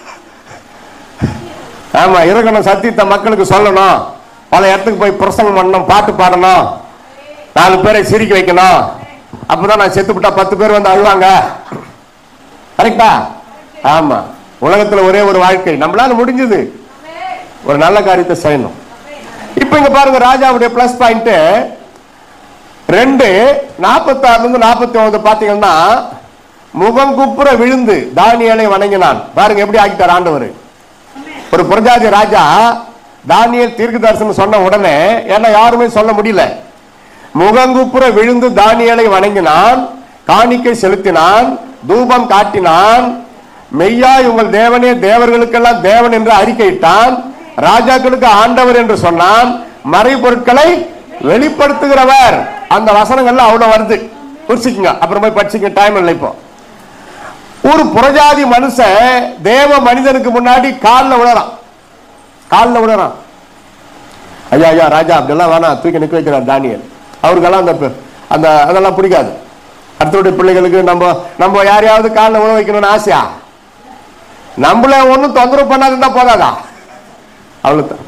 S2: ஆமா இறக்கணும் சத்தியத்தை மக்களுக்கு சொல்லணும் பல இடத்துக்கு போய் பிரசங்கம் பண்ணணும் பாட்டு பாடணும் நாலு பேரை சிரிக்க வைக்கணும் அப்பதான் நான் செத்து விட்டா பத்து பேர் வந்து அழுவாங்க கரெக்டா ஆமா உலகத்துல ஒரே ஒரு வாழ்க்கை நம்மளால முடிஞ்சது ஒரு நல்ல காரியத்தை செய்யணும் இப்ப இங்க பாருங்க ராஜாவுடைய பிளஸ் பாயிண்ட் ரெண்டு நாற்பத்தாறுல இருந்து நாற்பத்தி ஒன்பது பாத்தீங்கன்னா முகம் குப்புற விழுந்து தானியலை வணங்கினான் பாருங்க எப்படி ஆக்கிட்டார் ஆண்டவர் ஒரு புரஜாதி ராஜா தானியல் தீர்க்க தரிசனம் சொன்ன உடனே ஏன்னா யாருமே சொல்ல முடியல முகங்குப்புற விழுந்து தானியலை வணங்கினான் காணிக்கை செலுத்தினான் தூபம் காட்டினான் மெய்யாய் உங்கள் தேவனே தேவர்களுக்கெல்லாம் தேவன் என்று அறிக்கையிட்டான் ராஜாக்களுக்கு ஆண்டவர் என்று சொன்னான் மறைபொருட்களை வெளிப்படுத்துகிறவர் அந்த வசனங்கள்ல அவ்வளவு வருது குறிச்சிக்கங்க அப்புறம் போய் படிச்சுங்க டைம் இல்லை இப்போ ஒரு புறஜாதி மனுஷன் தேவ மனிதனுக்கு முன்னாடி காலில் விழறான் காலில் விழறான் ஐயா ஐயா ராஜா அப்படிலாம் வேணாம் தூக்கி நிக்க வைக்கிறார் தானியல் அவருக்கெல்லாம் அந்த ப- அந்த அதெல்லாம் பிடிக்காது அடுத்தவருடைய பிள்ளைகளுக்கு நம்ம நம்ம யாரையாவது காலில் விழ வைக்கணும்னு ஆசையா நம்மள ஒன்றும் தொந்தரவு பண்ணாதுன்னா போதாதா அவ்வளவுதான்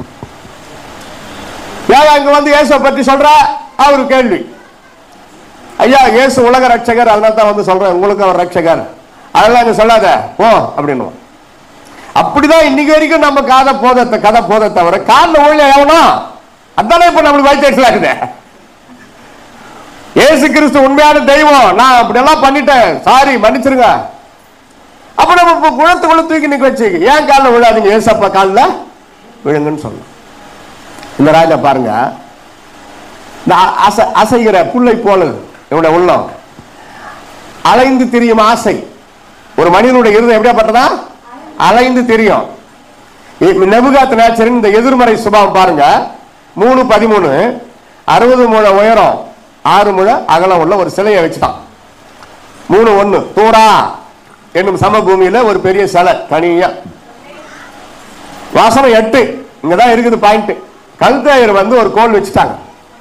S2: ஏன் அங்க வந்து இயேசுவை பற்றி சொல்ற அவரு கேள்வி ஐயா இயேசு உலக ரட்சகர் அதனால தான் வந்து சொல்றேன் உங்களுக்கு அவர் ரட்சகர் அதெல்லாம் இங்க சொல்லாத போ அப்படின்னு அப்படிதான் இன்னைக்கு வரைக்கும் நம்ம காதை போதத்தை கதை போத தவிர காலில் ஊழிய எவனோ அதானே இப்ப நம்மளுக்கு வயிற்று இருக்குது இயேசு கிறிஸ்து உண்மையான தெய்வம் நான் அப்படி எல்லாம் பண்ணிட்டேன் சாரி மன்னிச்சிருங்க அப்ப நம்ம இப்ப குளத்துக்குள்ள தூக்கி நிக்க வச்சு ஏன் காலில் விழாதீங்க ஏசப்பா காலில் விழுங்கன்னு சொல்லணும் இந்த ராஜா பாருங்க இந்த அ- அசை அசைகிற புல்லை போல இவனுடைய உள்ளம் அலைந்து திரியும் ஆசை ஒரு மனிதனுடைய இருதயம் எப்படியாப்பட்டதா அலைந்து திரியும் நெபுகாத் நேச்சரின் இந்த எதிர்மறை சுபாவம் பாருங்க மூணு பதிமூணு அறுபது முழ உயரம் ஆறு முழ அகலம் உள்ள ஒரு சிலையை வச்சுட்டான் மூணு ஒண்ணு தூரா என்னும் சமபூமியில ஒரு பெரிய சிலை தனியா வாசனம் எட்டு இங்கதான் இருக்குது பாயிண்ட் கல்தேயர் வந்து ஒரு கோல் வச்சுட்டாங்க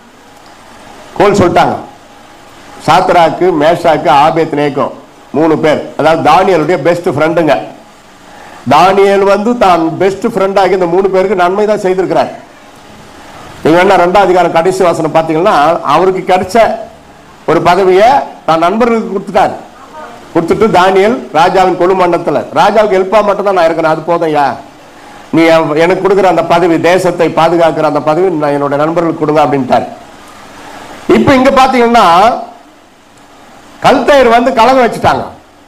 S2: கோல் சொல்லிட்டாங்க சாத்ராக்கு மேஷாக்கு ஆபேத் நேக்கும் மூணு பேர் அதாவது தானியலுடைய பெஸ்ட் ஃப்ரெண்டுங்க தானியல் வந்து தான் பெஸ்ட் ஃப்ரெண்டாகி இந்த மூணு பேருக்கு நன்மை தான் செய்திருக்கிறார் நீங்க என்ன ரெண்டாம் அதிகாரம் கடைசி வாசனம் பார்த்தீங்கன்னா அவருக்கு கிடைச்ச ஒரு பதவியை தான் நண்பர்களுக்கு கொடுத்துட்டார் கொடுத்துட்டு தானியல் ராஜாவின் கொழுமண்டலத்தில் ராஜாவுக்கு ஹெல்ப்பா மட்டும் தான் நான் இருக்கிறேன் அது போதையா நீ என்- எனக்கு கொடுக்குற அந்த பதவி தேசத்தை பாதுகாக்கிற அந்த பதவி நான் என்னோட நண்பர்களுக்கு கொடுங்க அப்படின்ட்டார் இப்ப இங்க பாத்தீங்கன்னா கல்தேர் வந்து கலங்க வச்சுட்டாங்க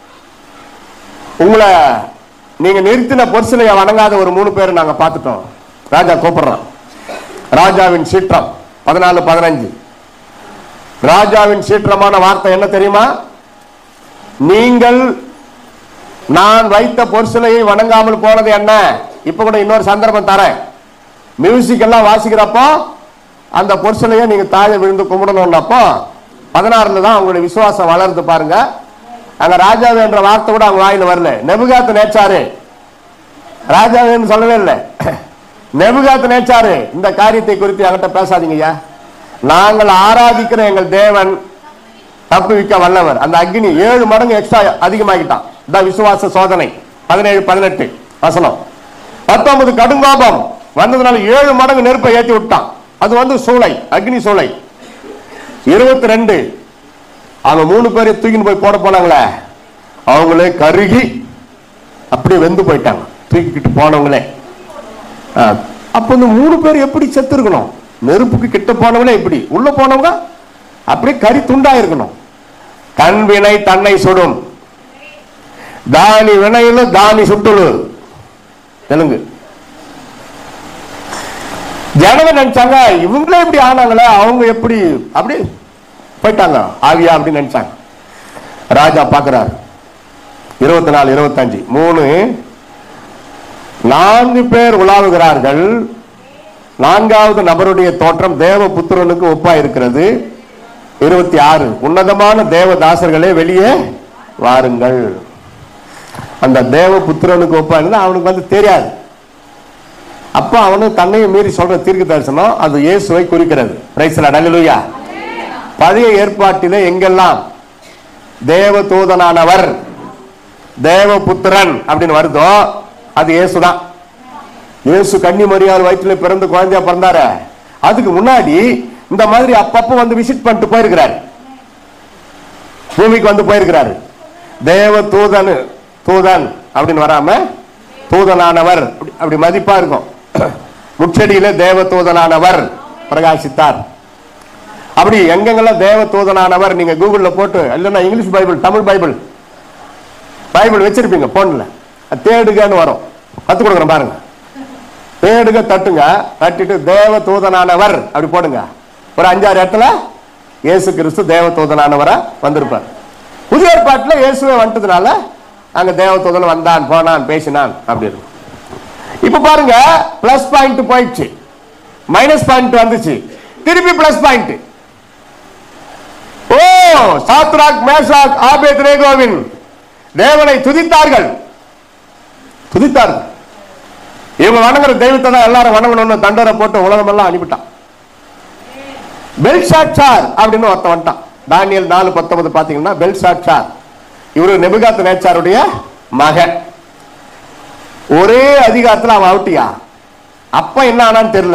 S2: உங்களை நீங்க நிறுத்தின பொருசிலைய வணங்காத ஒரு மூணு பேரை நாங்க பார்த்துட்டோம் ராஜா கூப்பிடுறான் ராஜாவின் சீற்றம் பதினாலு பதினஞ்சு ராஜாவின் சீற்றமான வார்த்தை என்ன தெரியுமா நீங்கள் நான் வைத்த பொருசிலையை வணங்காமல் போனது என்ன இப்ப கூட இன்னொரு சந்தர்ப்பம் தரேன் மியூசிக் எல்லாம் வாசிக்கிறப்போ அந்த பொருசிலையை நீங்க தாழ விழுந்து கும்பிடணும்னப்போ பதினாறுல தான் அவங்களுடைய விசுவாசம் வளருது பாருங்க அங்க ராஜாவே என்ற வார்த்தை கூட அவங்க வாயில வரல நெபுகாத்து நேச்சாரு ராஜாவேன்னு சொல்லவே இல்லை நெபுகாத்து நேச்சாரு இந்த காரியத்தை குறித்து என்கிட்ட பேசாதீங்க ஐயா நாங்கள் ஆராதிக்கிற எங்கள் தேவன் தப்புவிக்க வல்லவர் அந்த அக்னி ஏழு மடங்கு எக்ஸ்ட்ரா அதிகமாகிட்டான் இதான் விசுவாச சோதனை பதினேழு பதினெட்டு வசனம் பத்தொன்பது கடுங்கோபம் வந்ததுனால ஏழு மடங்கு நெருப்பை ஏத்தி விட்டான் அது வந்து சூளை அக்னி சூளை இருபத்தி ரெண்டு அவங்க மூணு பேரை தூக்கின்னு போய் போட போனாங்களே அவங்களே கருகி அப்படியே வெந்து போயிட்டாங்க தூக்கிக்கிட்டு போனவங்களே ஆ, அப்ப இந்த மூணு பேர் எப்படி செத்து இருக்கணும் நெருப்புக்கு கிட்ட போனவங்களே இப்படி உள்ள போனவங்க அப்படியே கறி துண்டா இருக்கணும் கண் வினை தன்னை சுடும் தானி வினையில தானி சுட்டுழு தெலுங்கு ஜனங்க நினைச்சாங்க இவங்களே இப்படி ஆனாங்களே அவங்க எப்படி அப்படி போயிட்டாங்க ஆவியா அப்படின்னு நினைச்சாங்க ராஜா பார்க்கிறார் இருபத்தி நாலு இருபத்தஞ்சு மூணு நான்கு பேர் உலாவுகிறார்கள் நான்காவது நபருடைய தோற்றம் தேவ புத்திரனுக்கு ஒப்பா இருக்கிறது இருபத்தி ஆறு உன்னதமான தேவ தாசர்களே வெளியே வாருங்கள் அந்த தேவ புத்திரனுக்கு ஒப்பா இருந்தா அவனுக்கு வந்து தெரியாது அப்ப அவனு தன்னையை மீறி சொல்ற தீர்க்க தரிசனம் அது இயேசுவை குறிக்கிறது பிரைஸ்ல அடலுயா பழைய ஏற்பாட்டிலே எங்கெல்லாம் தேவ தூதனானவர் தேவ புத்திரன் அப்படின்னு வருதோ அது இயேசுதான் இயேசு கன்னி மரியாதை வயிற்றுல பிறந்து குழந்தையா பிறந்தாரு அதுக்கு முன்னாடி இந்த மாதிரி அப்பப்ப வந்து விசிட் பண்ணிட்டு போயிருக்கிறாரு பூமிக்கு வந்து போயிருக்கிறாரு தேவ தூதன் தூதன் அப்படின்னு வராம தூதனானவர் அப்படி- அப்படி மதிப்பா இருக்கும் முச்செடியில தேவ தூதனானவர் பிரகாசித்தார் அப்படி எங்கெங்கெல்லாம் தேவ தூதனானவர் நீங்க கூகுள்ல போட்டு இல்லைன்னா English bible Tamil bible bible வச்சிருப்பீங்க போன்ல தேடுகன்னு வரும் கத்து கொடுக்குறேன் பாருங்க தேடுக தட்டுங்க தட்டிட்டு தேவ தூதனானவர் அப்படி போடுங்க ஒரு அஞ்சாறு இடத்துல இயேசு கிறிஸ்து தேவ தூதனானவரா வந்திருப்பார் புதிய ஏற்பாட்டுல இயேசுவே வந்துட்டதுனால அங்க தேவ தூதன் வந்தான் போனான் பேசினான் அப்படி இருக்கும் இப்ப பாருங்க பிளஸ் பாயிண்ட் போயிடுச்சு மைனஸ் பாயிண்ட் வந்துச்சு திருப்பி பிளஸ் பாயிண்ட் ஓ சாத்ராக் மேஷாக் ஆபேத் ரேகோவின் தேவனை துதித்தார்கள் துதித்தார்கள் இவங்க வணங்குற தெய்வத்தை தான் எல்லாரும் வணங்கணும்னு தண்டரை போட்டு உலகம் எல்லாம் அனுப்பிட்டான் பெல்ஷாட்சார் அப்படின்னு ஒருத்தன் வந்துட்டான் தானியல் நாலு பத்தொன்பது பாத்தீங்கன்னா பெல்ஷாட்சார் இவரு நெபுகாத் நேச்சாருடைய மகன் ஒரே அதிகாரத்துல அவன் அவுட்டியா அப்ப என்ன ஆனான்னு தெரியல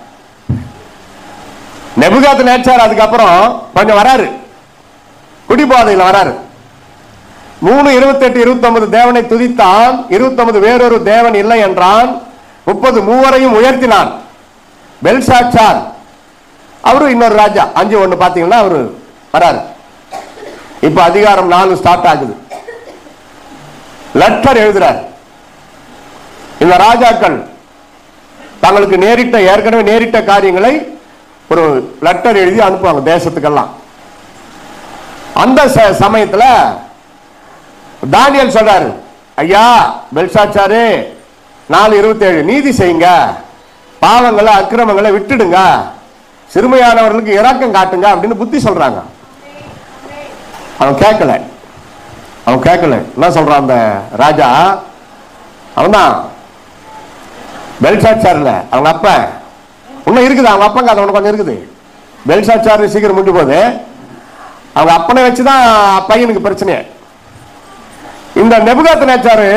S2: நெபுகாத் நேச்சார் அதுக்கப்புறம் கொஞ்சம் வராரு குடிபோதையில் வராரு மூணு இருபத்தெட்டு இருபத்தொன்பது தேவனை துதித்தான் இருபத்தொன்பது வேறொரு தேவன் இல்லை என்றான் முப்பது மூவரையும் உயர்த்தினான் பெல்ஷாட்சார் அவரு இன்னொரு ராஜா அஞ்சு ஒண்ணு பாத்தீங்கன்னா அவரு வராரு இப்ப அதிகாரம் நாலு ஸ்டார்ட் ஆகுது லெட்டர் எழுதுறார் இந்த ராஜாக்கள் தங்களுக்கு நேரிட்ட ஏற்கனவே நேரிட்ட காரியங்களை ஒரு லெட்டர் எழுதி அனுப்புவாங்க தேசத்துக்கெல்லாம் அந்த ச- சமயத்துல தானியல் சொல்றாரு ஐயா பெல்சாச்சாரு நாலு இருபத்தேழு நீதி செய்யுங்க பாவங்களை அக்கிரமங்களை விட்டுடுங்க சிறுமையானவர்களுக்கு இரக்கம் காட்டுங்க அப்படின்னு புத்தி சொல்றாங்க அவன் கேட்கல அவன் கேட்கல என்ன சொல்றான் அந்த ராஜா அவன்தான் பெல்சாட்சார்ல அவங்க அப்பா இன்னும் இருக்குது அவங்க அப்பங்க அது ஒன்று கொஞ்சம் இருக்குது பெல்சாட்சார் சீக்கிரம் முடிஞ்சு போகுது அவங்க அப்பனை வச்சுதான் பையனுக்கு பிரச்சனை இந்த நெபுகாத் நேச்சாரு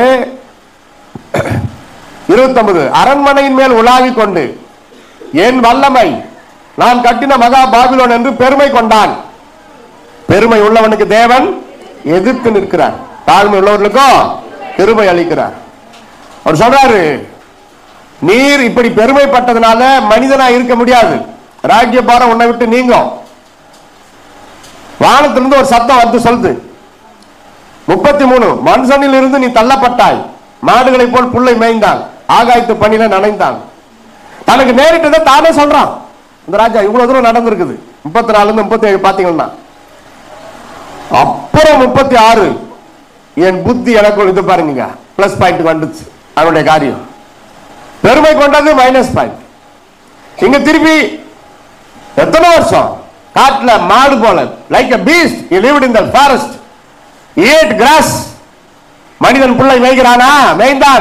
S2: இருபத்தொன்பது அரண்மனையின் மேல் உலாவிக் கொண்டு என் வல்லமை நான் கட்டின மகா பாபிலோன் என்று பெருமை கொண்டான் பெருமை உள்ளவனுக்கு தேவன் எதிர்த்து நிற்கிறார் தாழ்மை உள்ளவர்களுக்கும் பெருமை அளிக்கிறார் அவர் சொல்றாரு நீர் இப்படி பெருமைப்பட்டதுனால மனிதனா இருக்க முடியாது ராஜ்ய பாரம் உன்னை விட்டு நீங்கும் வானத்திலிருந்து ஒரு சத்தம் வந்து சொல்லுது முப்பத்தி மூணு மனுஷனில் இருந்து நீ தள்ளப்பட்டாய் மாடுகளைப் போல் புல்லை மேய்ந்தான் ஆகாயத்து பணியில நனைந்தான் தனக்கு நேரிட்டதை தானே சொல்றான் இந்த ராஜா இவ்வளவு தூரம் நடந்திருக்குது முப்பத்தி நாலுல இருந்து முப்பத்தி ஏழு பாத்தீங்கன்னா அப்புறம் முப்பத்தி ஆறு என் புத்தி எனக்கு இது பாருங்க பிளஸ் பாயிண்ட் வந்துச்சு அவனுடைய காரியம் பெருமை கொண்டது மைனஸ் பாயிண்ட் இங்க திருப்பி எத்தனை வருஷம் காட்டுல மாடு போல like a beast he lived in the forest he ate grass மனிதன் பிள்ளை மேய்கிறானா மேய்ந்தான்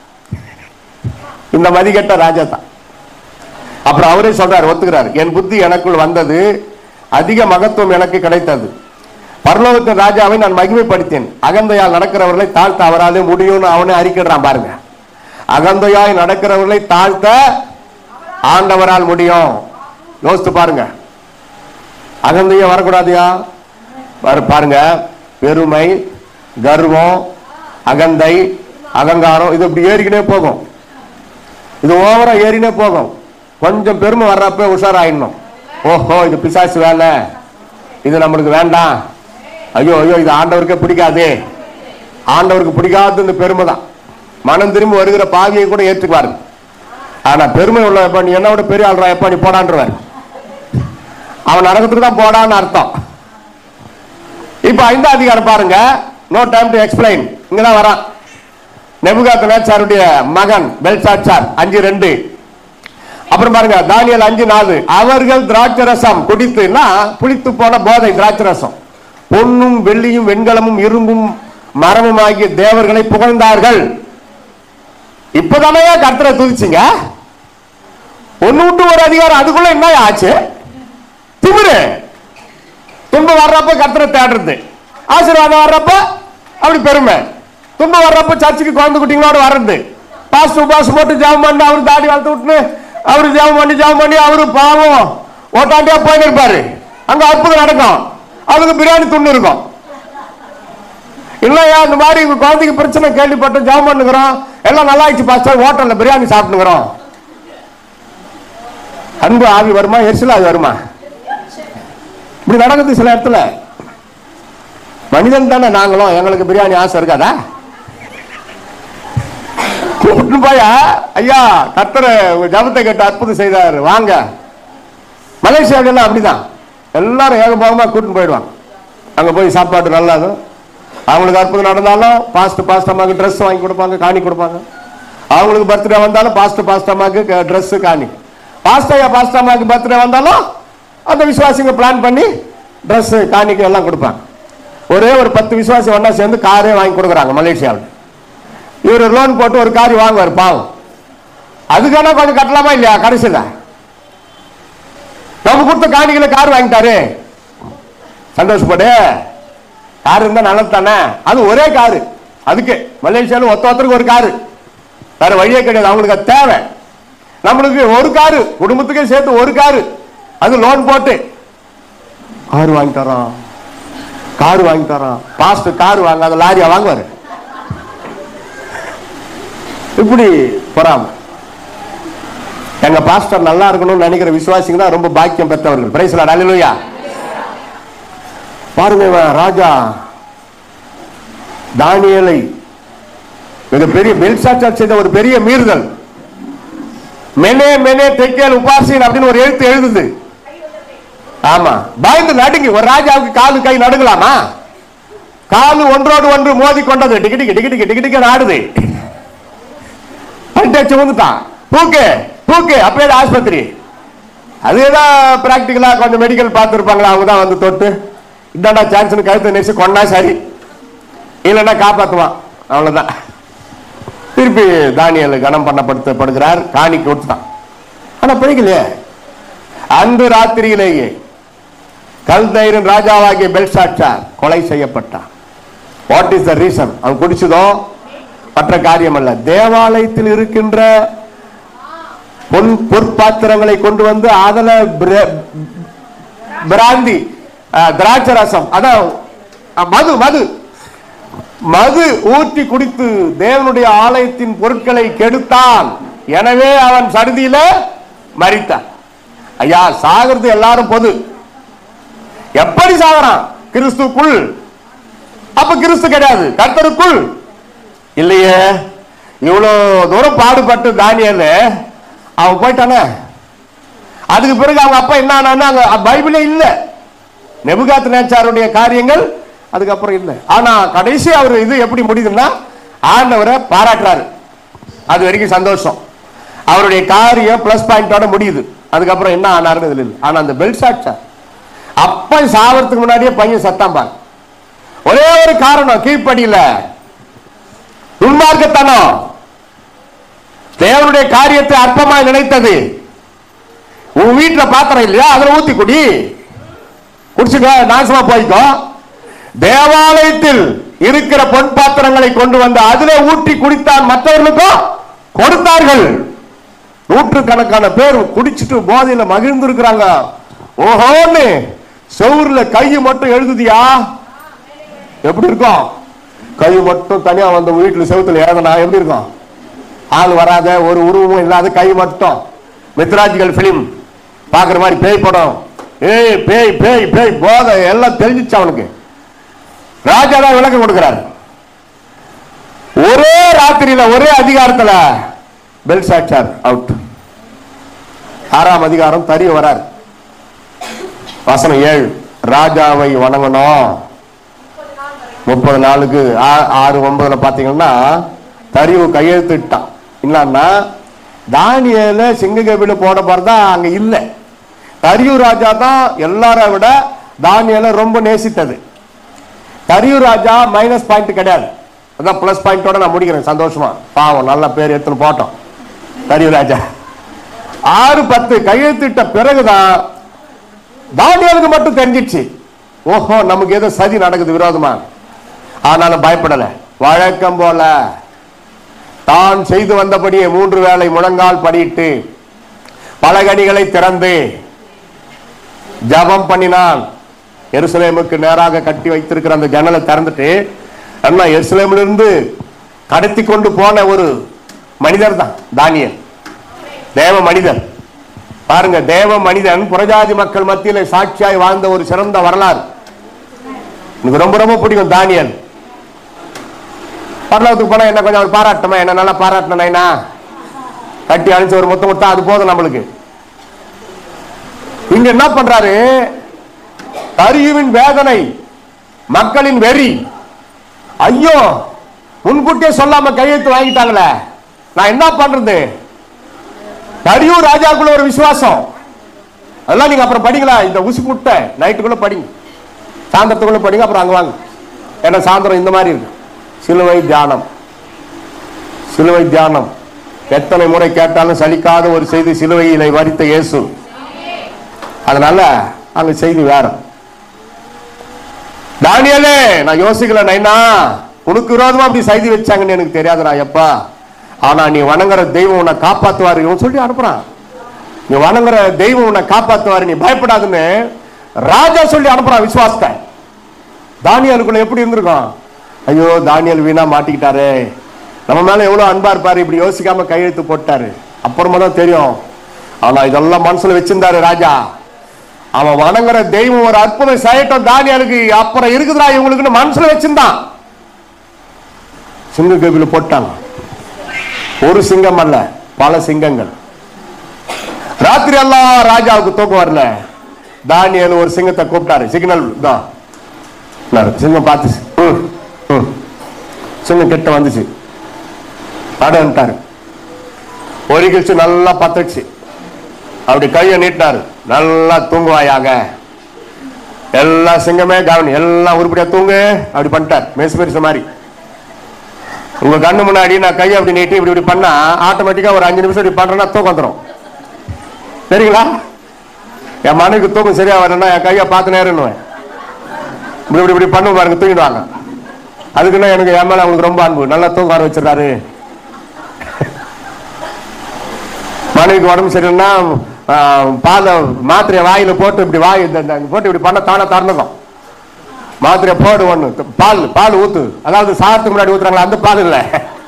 S2: இந்த மதிகெட்ட ராஜா தான் அப்புறம் அவரே சொல்றாரு ஒத்துக்கிறார் என் புத்தி எனக்குள் வந்தது அதிக மகத்துவம் எனக்கு கிடைத்தது பரலோகத்தின் ராஜாவை நான் மகிமைப்படுத்தேன் அகந்தையால் நடக்கிறவர்களை தாழ்த்த அவராலே முடியும்னு அவனே அறிக்கிடுறான் பாருங்க அகந்தையாய் நடக்கிறவர்களை தாழ்த்த ஆண்டவரால் முடியும் யோசித்து பாருங்க அகந்தையே வரக்கூடாதியா பாரு- பாருங்க பெருமை கர்வம் அகந்தை அகங்காரம் இது இப்படி ஏறிக்கினே போகும் இது ஓவரா ஏறினே போகும் கொஞ்சம் பெருமை வர்றப்ப உஷாராயிடணும் ஓஹோ இது பிசாசு வேலை இது நம்மளுக்கு வேண்டாம் ஐயோ ஐயோ இது ஆண்டவருக்கே பிடிக்காது ஆண்டவருக்கு பிடிக்காது இந்த பெருமை தான் மனம் திரும்பி வருகிற பாவியை கூட ஏற்றுக்குவாரு ஆனா பெருமை உள்ள எப்ப நீ என்ன விட பெரிய ஆள்றா எப்ப நீ போடான்றவர் அவன் நரகத்துக்கு தான் போடான்னு அர்த்தம் இப்ப ஐந்தாம் அதிகாரம் பாருங்க நோ டைம் டு எக்ஸ்பிளைன் இங்கதான் வரான் நெபுகாத் நேச்சாருடைய மகன் பெல்சாட்சார் அஞ்சு ரெண்டு அப்புறம் பாருங்க தானியல் அஞ்சு நாலு அவர்கள் திராட்சை ரசம் குடித்துன்னா புளித்து போன போதை திராட்சை ரசம் பொன்னும் வெள்ளியும் வெண்கலமும் இரும்பும் மரமும் ஆகிய தேவர்களை புகழ்ந்தார்கள் இப்பதானே கர்த்தரை துதிச்சிங்க ஒண்ணு விட்டு ஒரு அதிகாரம் அதுக்குள்ள என்ன ஆச்சு திமிரு துன்பம் வர்றப்ப கர்த்தரை தேடுறது ஆசீர்வாதம் வர்றப்ப அப்படி பெருமை துன்பம் வர்றப்ப சர்ச்சுக்கு குழந்தை குட்டிங்களோட வர்றது பாஸ்ட் உபாஸ் போட்டு ஜாபம் பண்ணி அவரு தாடி வளர்த்து விட்டுன்னு அவரு ஜாபம் பண்ணி ஜாபம் பண்ணி அவரு பாவம் ஓட்டாண்டியா போயின்னு இருப்பாரு அங்க அற்புதம் நடக்கும் அவருக்கு பிரியாணி துண்ணு இருக்கும் இல்லையா இந்த மாதிரி உங்க குழந்தைக்கு பிரச்சனை கேள்விப்பட்டு ஜாபம் பண்ணுகிறோம் எல்லாம் நல்லா ஆயிடுச்சு பாஸ்டர் ஹோட்டல்ல பிரியாணி சாப்பிட்டுக்கிறோம் அன்பு ஆவி வருமா எரிசல் ஆவி வருமா இப்படி நடக்குது சில இடத்துல மனிதன் தானே நாங்களும் எங்களுக்கு பிரியாணி ஆசை இருக்காதா கூப்பிட்டு போயா ஐயா கத்தரை ஜபத்தை கேட்டு அற்புதம் செய்தார் வாங்க மலேசியாவிலாம் அப்படிதான் எல்லாரும் ஏகபோகமா கூட்டிட்டு போயிடுவாங்க அங்க போய் சாப்பாடு நல்லா இருக்கும். அவங்களுக்கு அற்புதம் நடந்தாலும் பாஸ்ட் பாஸ்ட் அம்மாவுக்கு ட்ரெஸ் வாங்கி கொடுப்பாங்க காணி கொடுப்பாங்க அவங்களுக்கு பர்த்டே வந்தாலும் பாஸ்ட் பாஸ்ட் அம்மாவுக்கு ட்ரெஸ் காணி பாஸ்ட் ஐயா பாஸ்ட் அம்மாவுக்கு பர்த்டே வந்தாலும் அந்த விசுவாசிங்க பிளான் பண்ணி ட்ரெஸ் காணிக்கை எல்லாம் கொடுப்பாங்க ஒரே ஒரு பத்து விசுவாசி ஒண்ணா சேர்ந்து காரே வாங்கி கொடுக்குறாங்க மலேசியாவில் இவர் லோன் போட்டு ஒரு கார் வாங்குவார் பாவம் அதுக்கான கொஞ்சம் கட்டலாமா இல்லையா கடைசியில் நம்ம கொடுத்த காணிகளை கார் வாங்கிட்டாரு சந்தோஷப்படு கார் இருந்தா நல்லது தானே அது ஒரே காரு அதுக்கு மலேசியாவில் ஒத்த ஒருத்தருக்கு ஒரு காரு வேற வழியே கிடையாது அவங்களுக்கு அது தேவை நம்மளுக்கு ஒரு காரு குடும்பத்துக்கே சேர்த்து ஒரு காரு அது லோன் போட்டு கார் வாங்கி தரோம் கார் வாங்கி தரோம் பாஸ்ட் கார் வாங்காத லாரியா வாங்குவாரு இப்படி பொறாம எங்க பாஸ்டர் நல்லா இருக்கணும்னு நினைக்கிற விசுவாசிங்க தான் ரொம்ப பாக்கியம் பெற்றவர்கள் பிரைஸ்ல அலையிலுயா பாருங்க இவன் ராஜா தானியலை மிகப்பெரிய பெல்சாச்சார் செய்த ஒரு பெரிய மீறுதல் மெனே மெனே தெக்கேல் உபாசின் அப்படின்னு ஒரு எழுத்து எழுதுது ஆமா பயந்து நடுங்கி ஒரு ராஜாவுக்கு காலு கை நடுங்கலாமா காலு ஒன்றோடு ஒன்று மோதி கொண்டது டிக்கி டிக்கி டிக்கி டிக்கி டிக்கி டிக்கி ஆடுது பட்டு அடிச்சு வந்துட்டான் தூக்கு தூக்கு அப்பயே ஆஸ்பத்திரி அதேதான் பிராக்டிக்கலா கொஞ்சம் மெடிக்கல் பார்த்துருப்பாங்களா அவங்க தான் வந்து தொட்டு இதாண்டா சான்ஸ்னு கழுத்தை நெரிச்சு கொண்டா சரி இல்லைன்னா காப்பாத்துவான் அவ்வளவுதான் திருப்பி தானியல் கனம் பண்ணப்படுத்தப்படுகிறார் காணி கொடுத்தான் ஆனா பிடிக்கலையே அந்த ராத்திரியிலேயே கல்தைரன் ராஜாவாகிய பெல்சாட்சார் கொலை செய்யப்பட்டான் வாட் இஸ் த ரீசன் அவன் குடிச்சதோ மற்ற காரியம் அல்ல தேவாலயத்தில் இருக்கின்ற பொன் பொற்பாத்திரங்களை கொண்டு வந்து அதுல பிர- பிராந்தி அஹ், திராட்சை ரசம் அதான் அஹ், மது மது மது ஊற்றி குடித்து தேவனுடைய ஆலயத்தின் பொருட்களை கெடுத்தான் எனவே அவன் சடுதியில மரித்தான் ஐயா சாகிறது எல்லாரும் பொது எப்படி சாகுறான் கிறிஸ்துக்குள் அப்ப கிறிஸ்து கிடையாது கர்த்தருக்குள் இல்லையே இவ்வளவு தூரம் பாடுபட்டு தானியல் அவன் போயிட்டானே அதுக்கு பிறகு அவங்க அப்பா என்ன ஆனான்னு அங்க பைபிளே இல்ல நெபுகாத் நேச்சாருடைய காரியங்கள் அதுக்கப்புறம் இல்லை ஆனா கடைசி அவர் இது எப்படி முடியுதுன்னா ஆண்டவரை பாராட்டுறாரு அது வரைக்கும் சந்தோஷம் அவருடைய காரியம் பிளஸ் பாயிண்டோட முடியுது அதுக்கப்புறம் என்ன ஆனாருன்னு இதுல இல்லை ஆனா அந்த பெல்சாட்சா அப்ப சாவறதுக்கு முன்னாடியே பையன் சத்தம் பாரு ஒரே ஒரு காரணம் கீழ்ப்படியில துன்மார்க்கத்தனம் தேவனுடைய காரியத்தை அற்பமாய் நினைத்தது உன் வீட்டுல பாத்திரம் இல்லையா அதுல ஊத்தி குடி குடிச்சுக்க நாசமா போய்க்கோ தேவாலயத்தில் இருக்கிற பொன் பாத்திரங்களை கொண்டு வந்து அதிலே ஊற்றி குடித்தான் மற்றவர்களுக்கும் கொடுத்தார்கள் நூற்றுக்கணக்கான பேர் குடிச்சிட்டு போதையில மகிழ்ந்திருக்கிறாங்க ஓஹோன்னு செவுர்ல கை மட்டும் எழுதுதியா எப்படி இருக்கும் கை மட்டும் தனியா வந்த வீட்டுல செவுத்துல எழுதனா எப்படி இருக்கும் ஆள் வராத ஒரு உருவமும் இல்லாத கை மட்டும் மித்ராஜிக்கல் பிலிம் பாக்குற மாதிரி பேய் படம் ஏய் பேய் பேய் பேய் போதை எல்லாம் தெரிஞ்சிச்சு அவனுக்கு ராஜா தான் விளக்கம் கொடுக்கிறார் ஒரே ராத்திரியில ஒரே அதிகாரத்துல பெல் சாட்சார் அவுட் ஆறாம் அதிகாரம் தரிய வரார் வசனம் ஏழு ராஜாவை வணங்கணும் முப்பது நாளுக்கு ஆ- ஆறு ஒன்பதுல பாத்தீங்கன்னா தரிவு கையெழுத்திட்டான் இல்லன்னா தானியல சிங்ககபில போட போறதா அங்க இல்ல தரியு ராஜா தான் எல்லாரை விட தானியல ரொம்ப நேசித்தது தரியு ராஜா மைனஸ் பாயிண்ட் கிடையாது அதான் பிளஸ் பாயிண்டோட நான் முடிக்கிறேன் சந்தோஷமா பாவம் நல்ல பேர் எடுத்துன்னு போட்டோம் தரியு ராஜா ஆறு பத்து கையெழுத்திட்ட பிறகுதான் தானியலுக்கு மட்டும் தெரிஞ்சிச்சு ஓஹோ நமக்கு ஏதோ சதி நடக்குது விரோதமா ஆனாலும் பயப்படல வழக்கம் போல தான் செய்து வந்தபடியே மூன்று வேளை முழங்கால் படியிட்டு பலகணிகளை திறந்து ஜபம் பண்ணினான் எருசலேமுக்கு நேராக கட்டி வைத்திருக்கிற அந்த ஜன்னலை திறந்துட்டு அண்ணா எருசலேமிலிருந்து இருந்து கடத்தி கொண்டு போன ஒரு மனிதர் தான் தானியல் தேவ மனிதர் பாருங்க தேவ மனிதன் புறஜாதி மக்கள் மத்தியில சாட்சியாய் வாழ்ந்த ஒரு சிறந்த வரலாறு எனக்கு ரொம்ப ரொம்ப பிடிக்கும் தானியல் பரலோகத்துக்கு போனா என்ன கொஞ்சம் அவர் பாராட்டமா என்ன நல்லா பாராட்டினா கட்டி அழிச்சு ஒரு முத்தம் முத்தம் அது போதும் நம்மளுக்கு இங்க என்ன பண்றாரு தரியுவின் வேதனை மக்களின் வெறி ஐயோ முன்கூட்டியே சொல்லாம கையெழுத்து வாங்கிட்டாங்களே நான் என்ன பண்றது தரியூர் ராஜாக்குள்ள ஒரு விசுவாசம் அதெல்லாம் நீங்க அப்புறம் படிக்கலாம் இந்த உசு முட்டை நைட்டுக்குள்ள படிங்க சாயந்தரத்துக்குள்ள படிங்க அப்புறம் அங்க வாங்க ஏன்னா சாயந்தரம் இந்த மாதிரி இருக்கு சிலுவை தியானம் சிலுவை தியானம் எத்தனை முறை கேட்டாலும் சலிக்காத ஒரு செய்தி சிலுவையிலே வரித்த இயேசு அதனால அங்க செய்தி வேற தானியலே நான் யோசிக்கல நைனா உனக்கு விரோதமா அப்படி செய்தி வச்சாங்கன்னு எனக்கு தெரியாதுடா எப்பா ஆனா நீ வணங்குற தெய்வம் உன்னை காப்பாத்துவாரு இவன் சொல்லி அனுப்புறான் நீ வணங்குற தெய்வம் உன்னை காப்பாத்துவாரு நீ பயப்படாதுன்னு ராஜா சொல்லி அனுப்புறான் விசுவாசத்தை தானியலுக்குள்ள எப்படி இருந்திருக்கும் ஐயோ தானியல் வீணா மாட்டிக்கிட்டாரு நம்ம மேல எவ்வளவு அன்பா இருப்பாரு இப்படி யோசிக்காம கையெழுத்து போட்டாரு அப்புறமா தான் தெரியும் ஆனா இதெல்லாம் மனசுல வச்சிருந்தாரு ராஜா அவன் வணங்குற தெய்வம் ஒரு அற்புதம் செய்யட்டும் தானியலுக்கு அப்புறம் இருக்குதுடா இவங்களுக்குன்னு மனசுல வச்சிருந்தான் சிங்க கோபில போட்டாங்க ஒரு சிங்கம் அல்ல பல சிங்கங்கள் ராத்திரி எல்லாம் ராஜாவுக்கு தூக்கம் வரல தானியல் ஒரு சிங்கத்தை கூப்பிட்டாரு சிக்னல் தான் நான் சிங்கம் பார்த்துச்சு ம், ம். சிங்கம் கிட்ட வந்துச்சு அடன்ட்டாரு பொறிகிச்சு நல்லா பத்துச்சு அப்படி கையை நீட்டினாரு நல்லா தூங்குவாயாக எல்லா சிங்கமே கவனி எல்லாம் உருப்படியா தூங்கு அப்படி பண்ணிட்டார் மெஸ்பெரிச மாதிரி உங்க கண்ணு முன்னாடி நான் கையை அப்படி நீட்டி இப்படி இப்படி பண்ணா ஆட்டோமேட்டிக்கா ஒரு அஞ்சு நிமிஷம் இப்படி பண்றேன்னா தூக்கம் வந்துடும் சரிங்களா என் மனைவிக்கு தூக்கம் சரியா வரணும்னா என் கையை பார்த்து நேரம்னுவேன் இப்படி இப்படி இப்படி பண்ணு பாருங்க தூங்கிடுவாங்க அதுக்குன்னா எனக்கு என் மேல அவங்களுக்கு ரொம்ப அன்பு நல்லா தூக்கம் வர வச்சிடறாரு மனைவிக்கு உடம்பு சரியில்லைன்னா பாலை மாத்திரையை வாயில போட்டு இப்படி வாய் இந்த- இந்த போட்டு இப்படி பண்ண தானே திறந்துக்கும் மாத்திரை போடு ஒண்ணு பால் பால் ஊத்து அதாவது சாதத்துக்கு முன்னாடி ஊத்துறாங்களா அந்த பால் இல்ல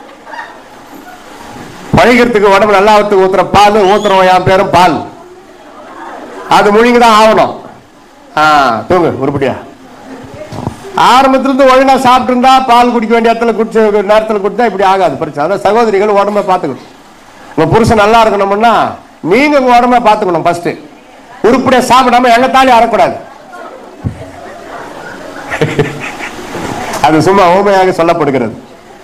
S2: பழிக்கிறதுக்கு உடம்பு நல்லா ஊத்து ஊத்துற பால் ஊத்துறவன் என் பேரும் பால் அது முழுங்கி தான் ஆகணும் ஆ தூங்கு உருப்படியா ஆரம்பத்துல இருந்து ஒழுங்கா சாப்பிட்டு இருந்தா பால் குடிக்க வேண்டிய இடத்துல குடிச்ச நேரத்துல குடிச்சா இப்படி ஆகாது பிரச்சனை அதான் சகோதரிகள் உடம்ப பாத்துக்கணும் உங்க புருஷன் நல்லா இருக்கணும்னா நீங்க உங்க உடம்ப பாத்துக்கணும் ஃபர்ஸ்ட் உருப்படியா சாப்பிடாம எங்க தாலி அறக்கூடாது அது சும்மா ஊமையாக சொல்லப்படுகிறது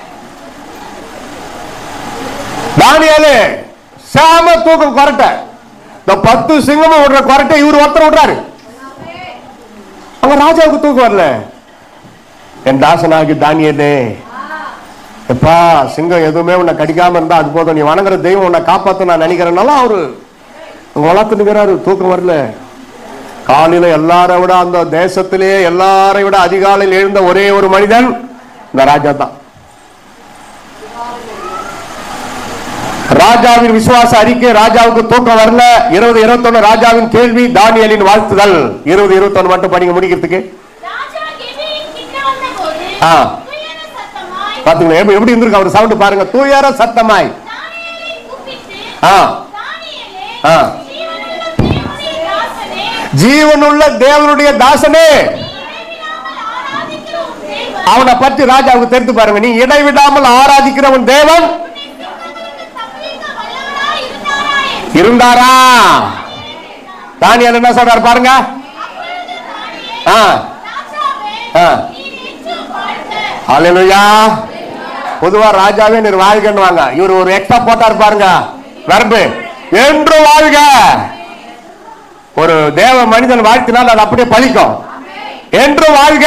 S2: தானியலு சாம தூக்கம் கொரட்டை இந்த பத்து சிங்கமும் விடுற கொரட்டை இவர் ஒருத்தர் விடுறாரு அவங்க ராஜாவுக்கு தூக்கம் வரல என் தாசனாகி தானியலே எப்பா சிங்கம் எதுவுமே உன்னை கடிக்காம இருந்தா அது போதும் நீ வணங்குற தெய்வம் உன்னை காப்பாத்த நான் நினைக்கிறேன்னால அவரு அங்க வளர்த்துனுக்கிறாரு தூக்கம் வரல காலையில எல்லாரை விட அந்த தேசத்திலே எல்லாரை விட அதிகாலையில் எழுந்த ஒரே ஒரு மனிதன் இந்த ராஜா தான் ராஜாவின் விசுவாச அறிக்கை ராஜாவுக்கு தூக்கம் வரல இருபது இருபத்தொன்னு ராஜாவின் கேள்வி தானியலின் வாழ்த்துதல் இருபது இருபத்தொன்னு மட்டும் படிங்க முடிக்கிறதுக்கு
S3: ராஜா கெபியின் கிட்ட வந்தபோது
S2: ஆ.
S3: துயர சத்தமாய்
S2: பாத்துங்களா எப்படி எப்படி இருந்திருக்கு அவர் சவுண்ட் பாருங்க தூயர சத்தமாய்
S3: தானியேலை கூப்பிட்டு
S2: ஆ.
S3: தானியேலே
S2: ஆ.
S3: ஜீவனுள்ள தேவனுடைய தாசனே
S2: ஜீவனுள்ள தேவனுடைய தாசனே
S3: இடைவிடாமல் ஆராதிக்கிற உன் தேவன்
S2: அவனை பற்றி ராஜாவுக்கு தெரிந்து பாருங்க நீ இடைவிடாமல் ஆராதிக்கிறவன் தேவன்
S3: தப்பிக்க வல்லவராய் இருந்தாரா என்று
S2: இருந்தாரா தானியல் என்ன சொல்றாரு பாருங்க ஆ
S3: ராஜாவே
S2: ஆ.
S3: நீர் என்று வாழ்க
S2: ஹalleluya பொதுவா ராஜாவே நீர் வாழ்கன்னுவாங்க இவர் ஒரு எக்ஸ்ட்ரா போட்டார் பாருங்க வெர்பு என்று வாழ்க ஒரு தேவ மனிதன் வாழ்த்தினால் அது அப்படியே பலிக்கும் என்று வாழ்க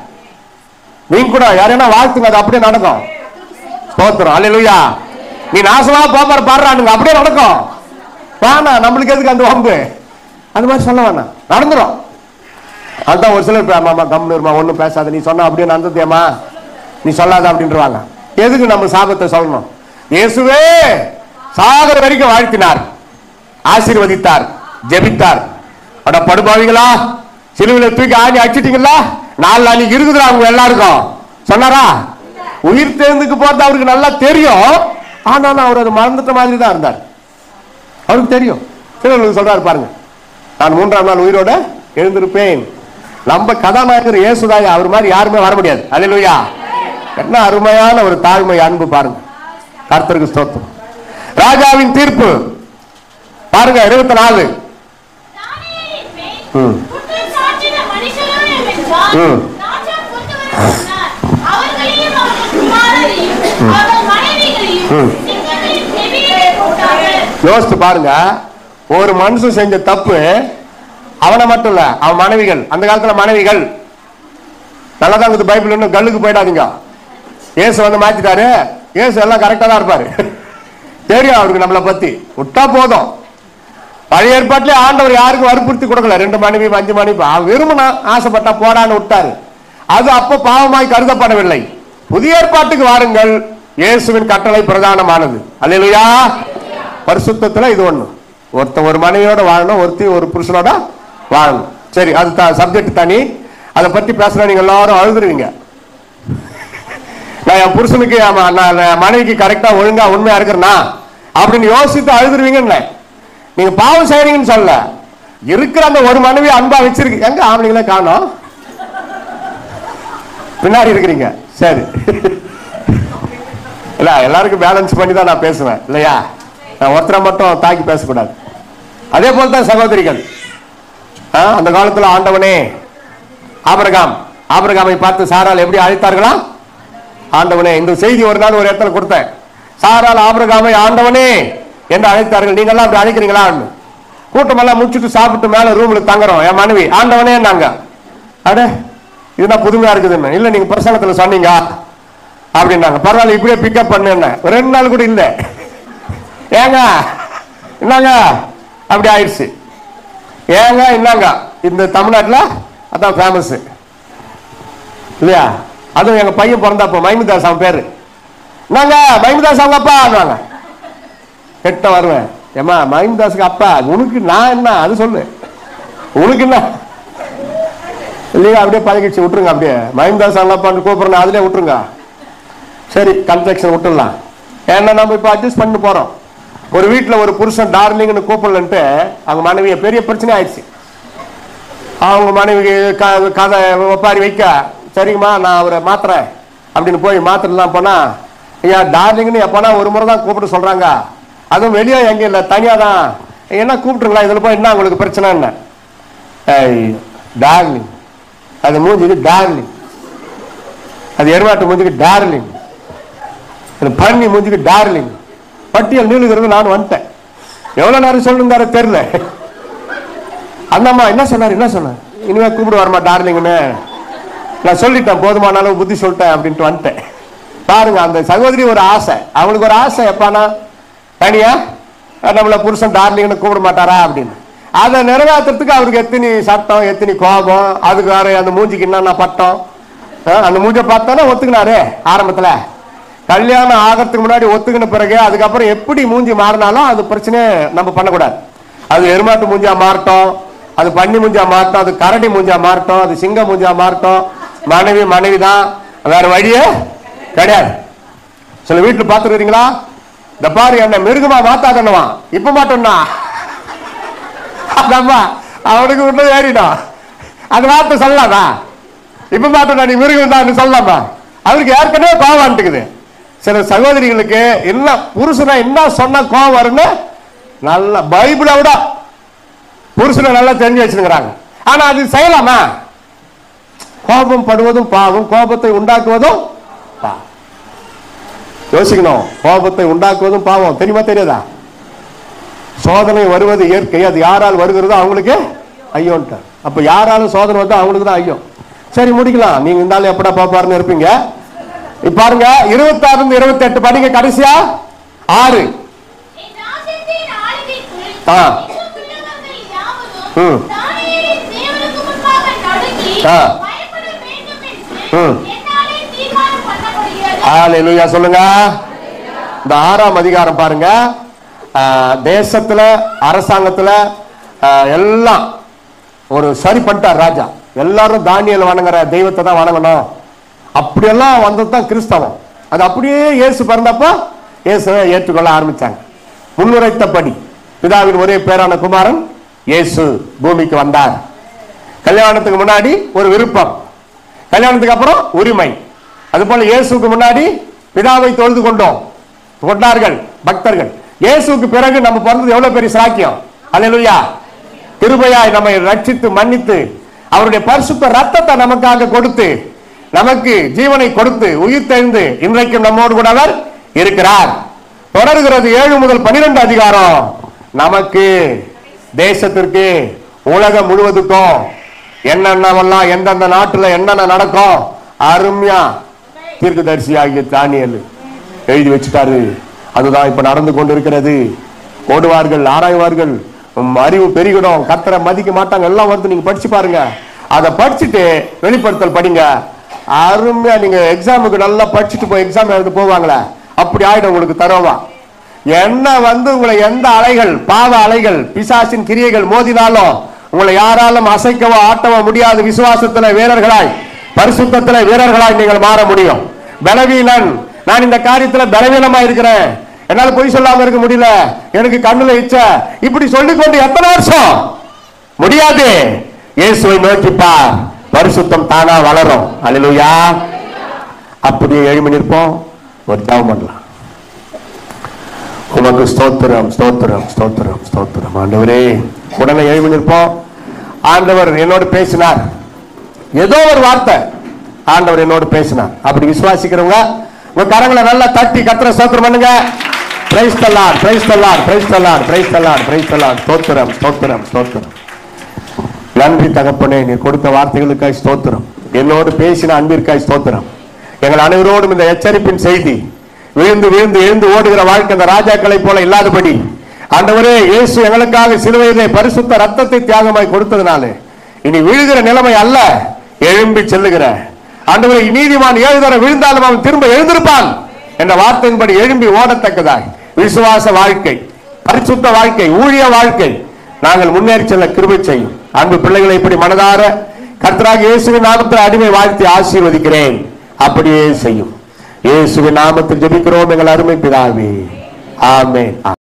S2: நீங்க கூட யாரையா வாழ்த்துங்க அது அப்படியே நடக்கும் ஸ்தோத்திரம் ஹalleluya நீ நாசமா போப்பார் பாடுறானுங்க அப்படியே நடக்கும் வேணாம் நம்மளுக்கு எதுக்கு அந்த வம்பு அது மாதிரி சொல்ல வேணாம் நடந்துரும் அதுதான் ஒரு சிலர் பே- ஆமாமா கம்னு இருமா ஒன்றும் பேசாத நீ சொன்ன அப்படியே நடந்ததேம்மா நீ சொல்லாத அப்படின்றவாங்க எதுக்கு நம்ம சாபத்தை சொல்லணும் இயேசுவே சாகர வரைக்கும் வாழ்த்தினார் ஆசீர்வதித்தார் ஜெபித்தார் அட படுபாவிகளா சிலுவையில தூக்கி ஆணி அடிச்சிட்டீங்களா நாலு நாளைக்கு இருக்குதுடா அவங்க எல்லாருக்கும் சொன்னாரா உயிர் தேர்ந்துக்கு போறது அவருக்கு நல்லா தெரியும் ஆனாலும் அவர் அது மறந்துட்ட மாதிரி தான் இருந்தார் அவருக்கு தெரியும் திருவள்ளுவர் சொல்றாரு பாருங்க நான் மூன்றாம் நாள் உயிரோட எழுந்திருப்பேன் நம்ம கதாநாயகர் இயேசுதாயா அவர் மாதிரி யாருமே வர முடியாது அல்லேலூயா என்ன அருமையான ஒரு தாழ்மை அன்பு பாருங்க கர்த்தருக்கு ஸ்தோத்திரம் ராஜாவின் தீர்ப்பு பாருங்க இருபத்தி நாலு
S3: தானியேலின் மேல்
S2: ம்.
S3: குற்றம் சாட்டின மனுஷரோ என்றால்
S2: ம்.
S3: ராஜா கொண்டு வர சொன்னார். அவர்களையும் அவர்கள் குமாரரையும் அவர்கள் மனைவிகளையும்
S2: ம்.
S3: சிங்கங்களின் செவியிலே போட்டார்கள்
S2: யோசித்து பாருங்க ஒரு மனுஷன் செஞ்ச தப்பு அவனை மட்டும் இல்ல அவன் மனைவிகள் அந்த காலத்துல மனைவிகள் நல்லதா இருக்குது பைபிள் இன்னும் கல்லுக்கு போயிடாதீங்க இயேசு வந்து மாத்திட்டாரு இயேசு எல்லாம் கரெக்டா தான் இருப்பாரு தெரியும் அவருக்கு நம்மளை பத்தி விட்டா போதும் பழைய ஏற்பாட்டிலே ஆண்டவர் யாருக்கும் வற்புறுத்தி கொடுக்கல ரெண்டு மனைவி அஞ்சு மனைவி அவன் விரும்பினா ஆசைப்பட்டா போடான்னு விட்டாரு அது அப்போ பாவமாய் கருதப்படவில்லை புதிய ஏற்பாட்டுக்கு வாருங்கள் இயேசுவின் கட்டளை பிரதானமானது அல்லேலூயா பரிசுத்தத்துல இது ஒண்ணு ஒருத்தன் ஒரு மனைவியோட வாழணும் ஒருத்தி ஒரு புருஷனோட வாழணும் சரி அது சப்ஜெக்ட் தனி அதை பத்தி பேசுனா நீங்க எல்லாரும் அழுதுருவீங்க நான் என் புருஷனுக்கு என் ம- நான் என் மனைவிக்கு கரெக்டா ஒழுங்கா உண்மையா இருக்கிறேனா அப்படின்னு யோசித்து அழுதுருவீங்கன்னு நீங்க பாவம் செய்றீங்கன்னு சொல்ல இருக்கிற அந்த ஒரு மனைவி அன்பா வச்சிருக்கு எங்க ஆம்பளைங்களே காணோம் பின்னாடி இருக்கிறீங்க சரி இல்ல எல்லாருக்கும் பேலன்ஸ் பண்ணி தான் நான் பேசுவேன் இல்லையா நான் ஒருத்தரை மட்டும் தாக்கி பேசக்கூடாது அதே போல தான் சகோதரிகள் ஆ, அந்த காலத்துல ஆண்டவனே ஆபரகாம் ஆபரகாமை பார்த்து சாரால் எப்படி அழைத்தார்களா ஆண்டவனே இந்த செய்தி ஒரு நாள் ஒரு இடத்துல கொடுத்தேன் சாரால் ஆபரகாமை ஆண்டவனே என்று அழைத்தார்கள் நீங்க எல்லாம் அப்படி அழைக்கிறீங்களா கூட்டமெல்லாம் முடிச்சுட்டு சாப்பிட்டு மேல ரூம்ல தங்குறோம் என் மனைவி ஆண்டவனே நாங்க அட இதுதான் புதுமையா இருக்குதுன்னு இல்ல நீங்க பிரசங்கத்துல சொன்னீங்க அப்படின்னாங்க பரவாயில்ல இப்படியே பிக்கப் பண்ணு என்ன ஒரு ரெண்டு நாள் கூட இல்ல ஏங்க என்னங்க அப்படி ஆயிடுச்சு ஏங்க என்னங்க இந்த தமிழ்நாட்டுல அதான் ஃபேமஸ் இல்லையா அதுவும் எங்க பையன் பிறந்தப்போ மைமுதாஸ் அவன் பேரு என்னங்க மைமுதாஸ் அவங்க அப்பா ஆனாங்க கிட்ட வருவேன் ஏமா மைமுதாஸுக்கு அப்பா உனக்கு நான் என்ன அது சொல்லு உனக்கு என்ன இல்லையா அப்படியே பழகிடுச்சு விட்டுருங்க அப்படியே மைமுதாஸ் அவங்க அப்பான்னு கூப்பிடுறேன் அதுலயே விட்டுருங்க சரி கன்ஸ்ட்ரக்ஷன் விட்டுடலாம் ஏன்னா நம்ம இப்போ அட்ஜஸ்ட் பண்ணி போறோம் ஒரு வீட்டில் ஒரு புருஷன் டார்லிங்னு கூப்பிடலன்ட்டு அவங்க மனைவிய பெரிய பிரச்சனை ஆயிடுச்சு அவங்க மனைவிக்கு க- கதை ஒப்பாரி வைக்க சரிங்கம்மா நான் அவரை மாத்துறேன் அப்படின்னு போய் மாத்திரலாம் போனா ஐயா டார்லிங்னு எப்போனா ஒரு முறை தான் கூப்பிட்டு சொல்றாங்க அதுவும் வெளியே எங்க இல்லை தனியா தான் என்ன கூப்பிட்டுங்களா இதில் போய் என்ன உங்களுக்கு பிரச்சனை என்ன ஏய், டார்லிங் அது மூஞ்சிக்கு டார்லிங் அது எருமாட்டு மூஞ்சிக்கு டார்லிங் அது பண்ணி மூஞ்சிக்கு டார்லிங் பட்டியல் நீளுகிறது நான் வந்துட்டேன் எவ்வளவு நேரம் சொல்லுங்கார தெரியல அந்த அம்மா என்ன சொன்னார் என்ன சொன்னார் இனிமே கூப்பிடு வரமா டார்லிங்னு நான் சொல்லிட்டேன் போதுமான அளவு புத்தி சொல்லிட்டேன் அப்படின்ட்டு வந்துட்டேன் பாருங்க அந்த சகோதரி ஒரு ஆசை அவளுக்கு ஒரு ஆசை எப்பானா தனியா நம்மள புருஷன் டார்லிங்னு கூப்பிட மாட்டாரா அப்படின்னு அதை நிறைவேற்றுறதுக்கு அவருக்கு எத்தனை சட்டம் எத்தனை கோபம் அதுக்கு வேற அந்த மூஞ்சிக்கு என்னென்ன பட்டம் ஆ, அந்த மூஞ்ச பார்த்தானே ஒத்துக்கினாரு ஆரம்பத்துல கல்யாணம் ஆகிறதுக்கு முன்னாடி ஒத்துக்கின பிறகு அதுக்கப்புறம் எப்படி மூஞ்சி மாறினாலும் அது பிரச்சனையே நம்ம பண்ணக்கூடாது அது எருமாட்டு மூஞ்சா மாறட்டும் அது பன்னி மூஞ்சா மாறட்டும் அது கரடி மூஞ்சா மாறட்டும் அது சிங்க மூஞ்சா மாறட்டும் மனைவி மனைவி தான் வேற வழியே கிடையாது சில வீட்டுல பாத்துருக்கீங்களா இந்த பாரு என்ன மிருகமா மாத்தாதன்னவா இப்ப மாட்டோம்னா அதம்மா அவனுக்கு உள்ள ஏறிடும் அந்த வார்த்தை சொல்லலாமா இப்ப மாட்டோம் நீ மிருகம் தான் சொல்லலாமா அவருக்கு ஏற்கனவே கோவம் வந்துட்டுக்குது சில சகோதரிகளுக்கு என்ன புருஷனை என்ன சொன்னா கோவம் வரும்னு நல்ல பைபிளை விட புருஷனை நல்லா தெரிஞ்சு வச்சிருக்கிறாங்க ஆனா அது செய்யலாமா கோபம் படுவதும் பாவம் கோபத்தை உண்டாக்குவதும் பாவம் யோசிக்கணும் கோபத்தை உண்டாக்குவதும் பாவம் தெரியுமா தெரியாதா சோதனை வருவது இயற்கை அது யாரால் வருகிறதோ அவங்களுக்கு ஐயோன்ட்டார் அப்ப யாராலும் சோதனை வந்தா அவங்களுக்கு தான் ஐயோ சரி முடிக்கலாம் நீங்க இருந்தாலும் எப்படா பாப்பாருன்னு இருப்பீங்க இப்ப பாருங்க இருபத்தாறு இருந்து இருபத்தி எட்டு படிங்க கடைசியா ஆறு
S3: என் ராஜ்யத்தின் ஆளுகைக்குள்
S2: ஆ.
S3: இந்த உள்ளவர்கள் யாவரும்
S2: ம்.
S3: தானியேலின் தேவனுக்கு முன்பாக நடுங்கி
S2: ஆ.
S3: பயப்பட வேண்டும் என்று
S2: ம்.
S3: என்னாலே தீர்மானம் பண்ணப்படுகிறது
S2: ஹalleluya சொல்லுங்க இந்த ஆறாம் அதிகாரம் பாருங்க ஆ, தேசத்துல அரசாங்கத்துல ஆ, எல்லாம் ஒரு சரி பண்ணிட்டார் ராஜா எல்லாரும் தானியல் வணங்குற தெய்வத்தை தான் வணங்கணும் அப்படியெல்லாம் வந்தது தான் கிறிஸ்தவம் அது அப்படியே இயேசு பிறந்தப்போ இயேசுவை ஏற்றுக்கொள்ள ஆரம்பிச்சாங்க முன்னுரைத்தபடி பிதாவின் ஒரே பேரான குமாரன் இயேசு பூமிக்கு வந்தார் கல்யாணத்துக்கு முன்னாடி ஒரு விருப்பம் கல்யாணத்துக்கு அப்புறம் உரிமை அதுபோல இயேசுக்கு முன்னாடி பிதாவை தொழுது கொண்டோம் கொண்டார்கள் பக்தர்கள் இயேசுக்கு பிறகு நம்ம பிறந்தது எவ்வளவு பெரிய சாக்கியம் அல்லேலூயா கிருபையாய் நம்மை ரட்சித்து மன்னித்து அவருடைய பரிசுத்த ரத்தத்தை நமக்காக கொடுத்து நமக்கு ஜீவனை கொடுத்து உயிர் தெழுந்து இன்றைக்கும் நம்மோடு கூட அவர் இருக்கிறார் தொடர்கிறது ஏழு முதல் பன்னிரெண்டு அதிகாரம் நமக்கு தேசத்திற்கு உலகம் முழுவதுக்கும் என்னென்னவெல்லாம் எந்தெந்த நாட்டுல என்னென்ன நடக்கும் அருமையா தீர்க்கதரிசி ஆகிய தானியல் எழுதி வச்சுட்டாரு அதுதான் இப்ப நடந்து கொண்டிருக்கிறது ஓடுவார்கள் ஆராய்வார்கள் உம் அறிவு பெருகிடும் கத்தரை மதிக்க மாட்டாங்க எல்லாம் வந்து நீங்க படிச்சு பாருங்க அதை படிச்சுட்டு வெளிப்படுத்தல் படிங்க அருமையா நீங்க எக்ஸாமுக்கு நல்லா படிச்சுட்டு போய் எக்ஸாம் எழுத போவாங்களே அப்படி ஆயிடும் உங்களுக்கு தரோவா என்ன வந்து உங்களை எந்த அலைகள் பாவ அலைகள் பிசாசின் கிரியைகள் மோதினாலும் உங்களை யாராலும் அசைக்கவோ ஆட்டவோ முடியாது விசுவாசத்துல வீரர்களாய் பரிசுத்தத்துல வீரர்களாய் நீங்கள் மாற முடியும் பலவீனன் நான் இந்த காரியத்துல பலவீனமா இருக்கிறேன் என்னால பொய் சொல்லாம இருக்க முடியல எனக்கு கண்ணுல இச்ச இப்படி சொல்லிக்கொண்டு எத்தனை வருஷம் முடியாது இயேசுவை நோக்கி பார் பரிசுத்தம் தானா வளரும் அல்லேலூயா அப்படியே எழுமி நிற்போம் ஒரு ஜெபம் பண்ணலாம் உமக்கு ஸ்தோத்திரம் ஸ்தோத்திரம் ஸ்தோத்திரம் ஸ்தோத்திரம் ஆண்டவரே உடனே எழுமி நிற்போம் ஆண்டவர் என்னோடு பேசினார் ஏதோ ஒரு வார்த்தை ஆண்டவர் என்னோடு பேசினார் அப்படி விசுவாசிக்கிறவங்க உங்க கரங்களை நல்லா தட்டி கத்திர ஸ்தோத்திரம் பண்ணுங்க praise the Lord praise the Lord praise the Lord praise the Lord praise the Lord ஸ்தோத்திரம் ஸ்தோத்திரம் ஸ்தோத்திரம் நன்றி தகப்பனே நீ கொடுத்த வார்த்தைகளுக்காய் ஸ்தோத்திரம் என்னோடு பேசின அன்பிற்காய் ஸ்தோத்திரம் எங்கள் அனைவரோடும் இந்த எச்சரிப்பின் செய்தி விழுந்து விழுந்து எழுந்து ஓடுகிற வாழ்க்கை அந்த ராஜாக்களைப் போல இல்லாதபடி ஆண்டவரே இயேசு எங்களுக்காக சிலுவையிலே பரிசுத்த ரத்தத்தை தியாகமாய் கொடுத்ததுனாலே இனி விழுகிற நிலைமை அல்ல எழும்பி செல்லுகிற ஆண்டவரே நீதிமான் ஏழு தர விழுந்தாலும் அவன் திரும்ப எழுந்திருப்பான் என்ற வார்த்தையின்படி எழும்பி ஓடத்தக்கதாய் விசுவாச வாழ்க்கை பரிசுத்த வாழ்க்கை ஊழிய வாழ்க்கை நாங்கள் முன்னேறி செல்ல கிருபை செய்யும் அன்பு பிள்ளைகளை இப்படி மனதார கர்த்தராக இயேசுவின் நாமத்தில் அடிமை வாழ்த்தி ஆசீர்வதிக்கிறேன் அப்படியே செய்யும் இயேசுவின் நாமத்தில் ஜெபிக்கிறோம் எங்கள் அருமை பிதாவே ஆமென்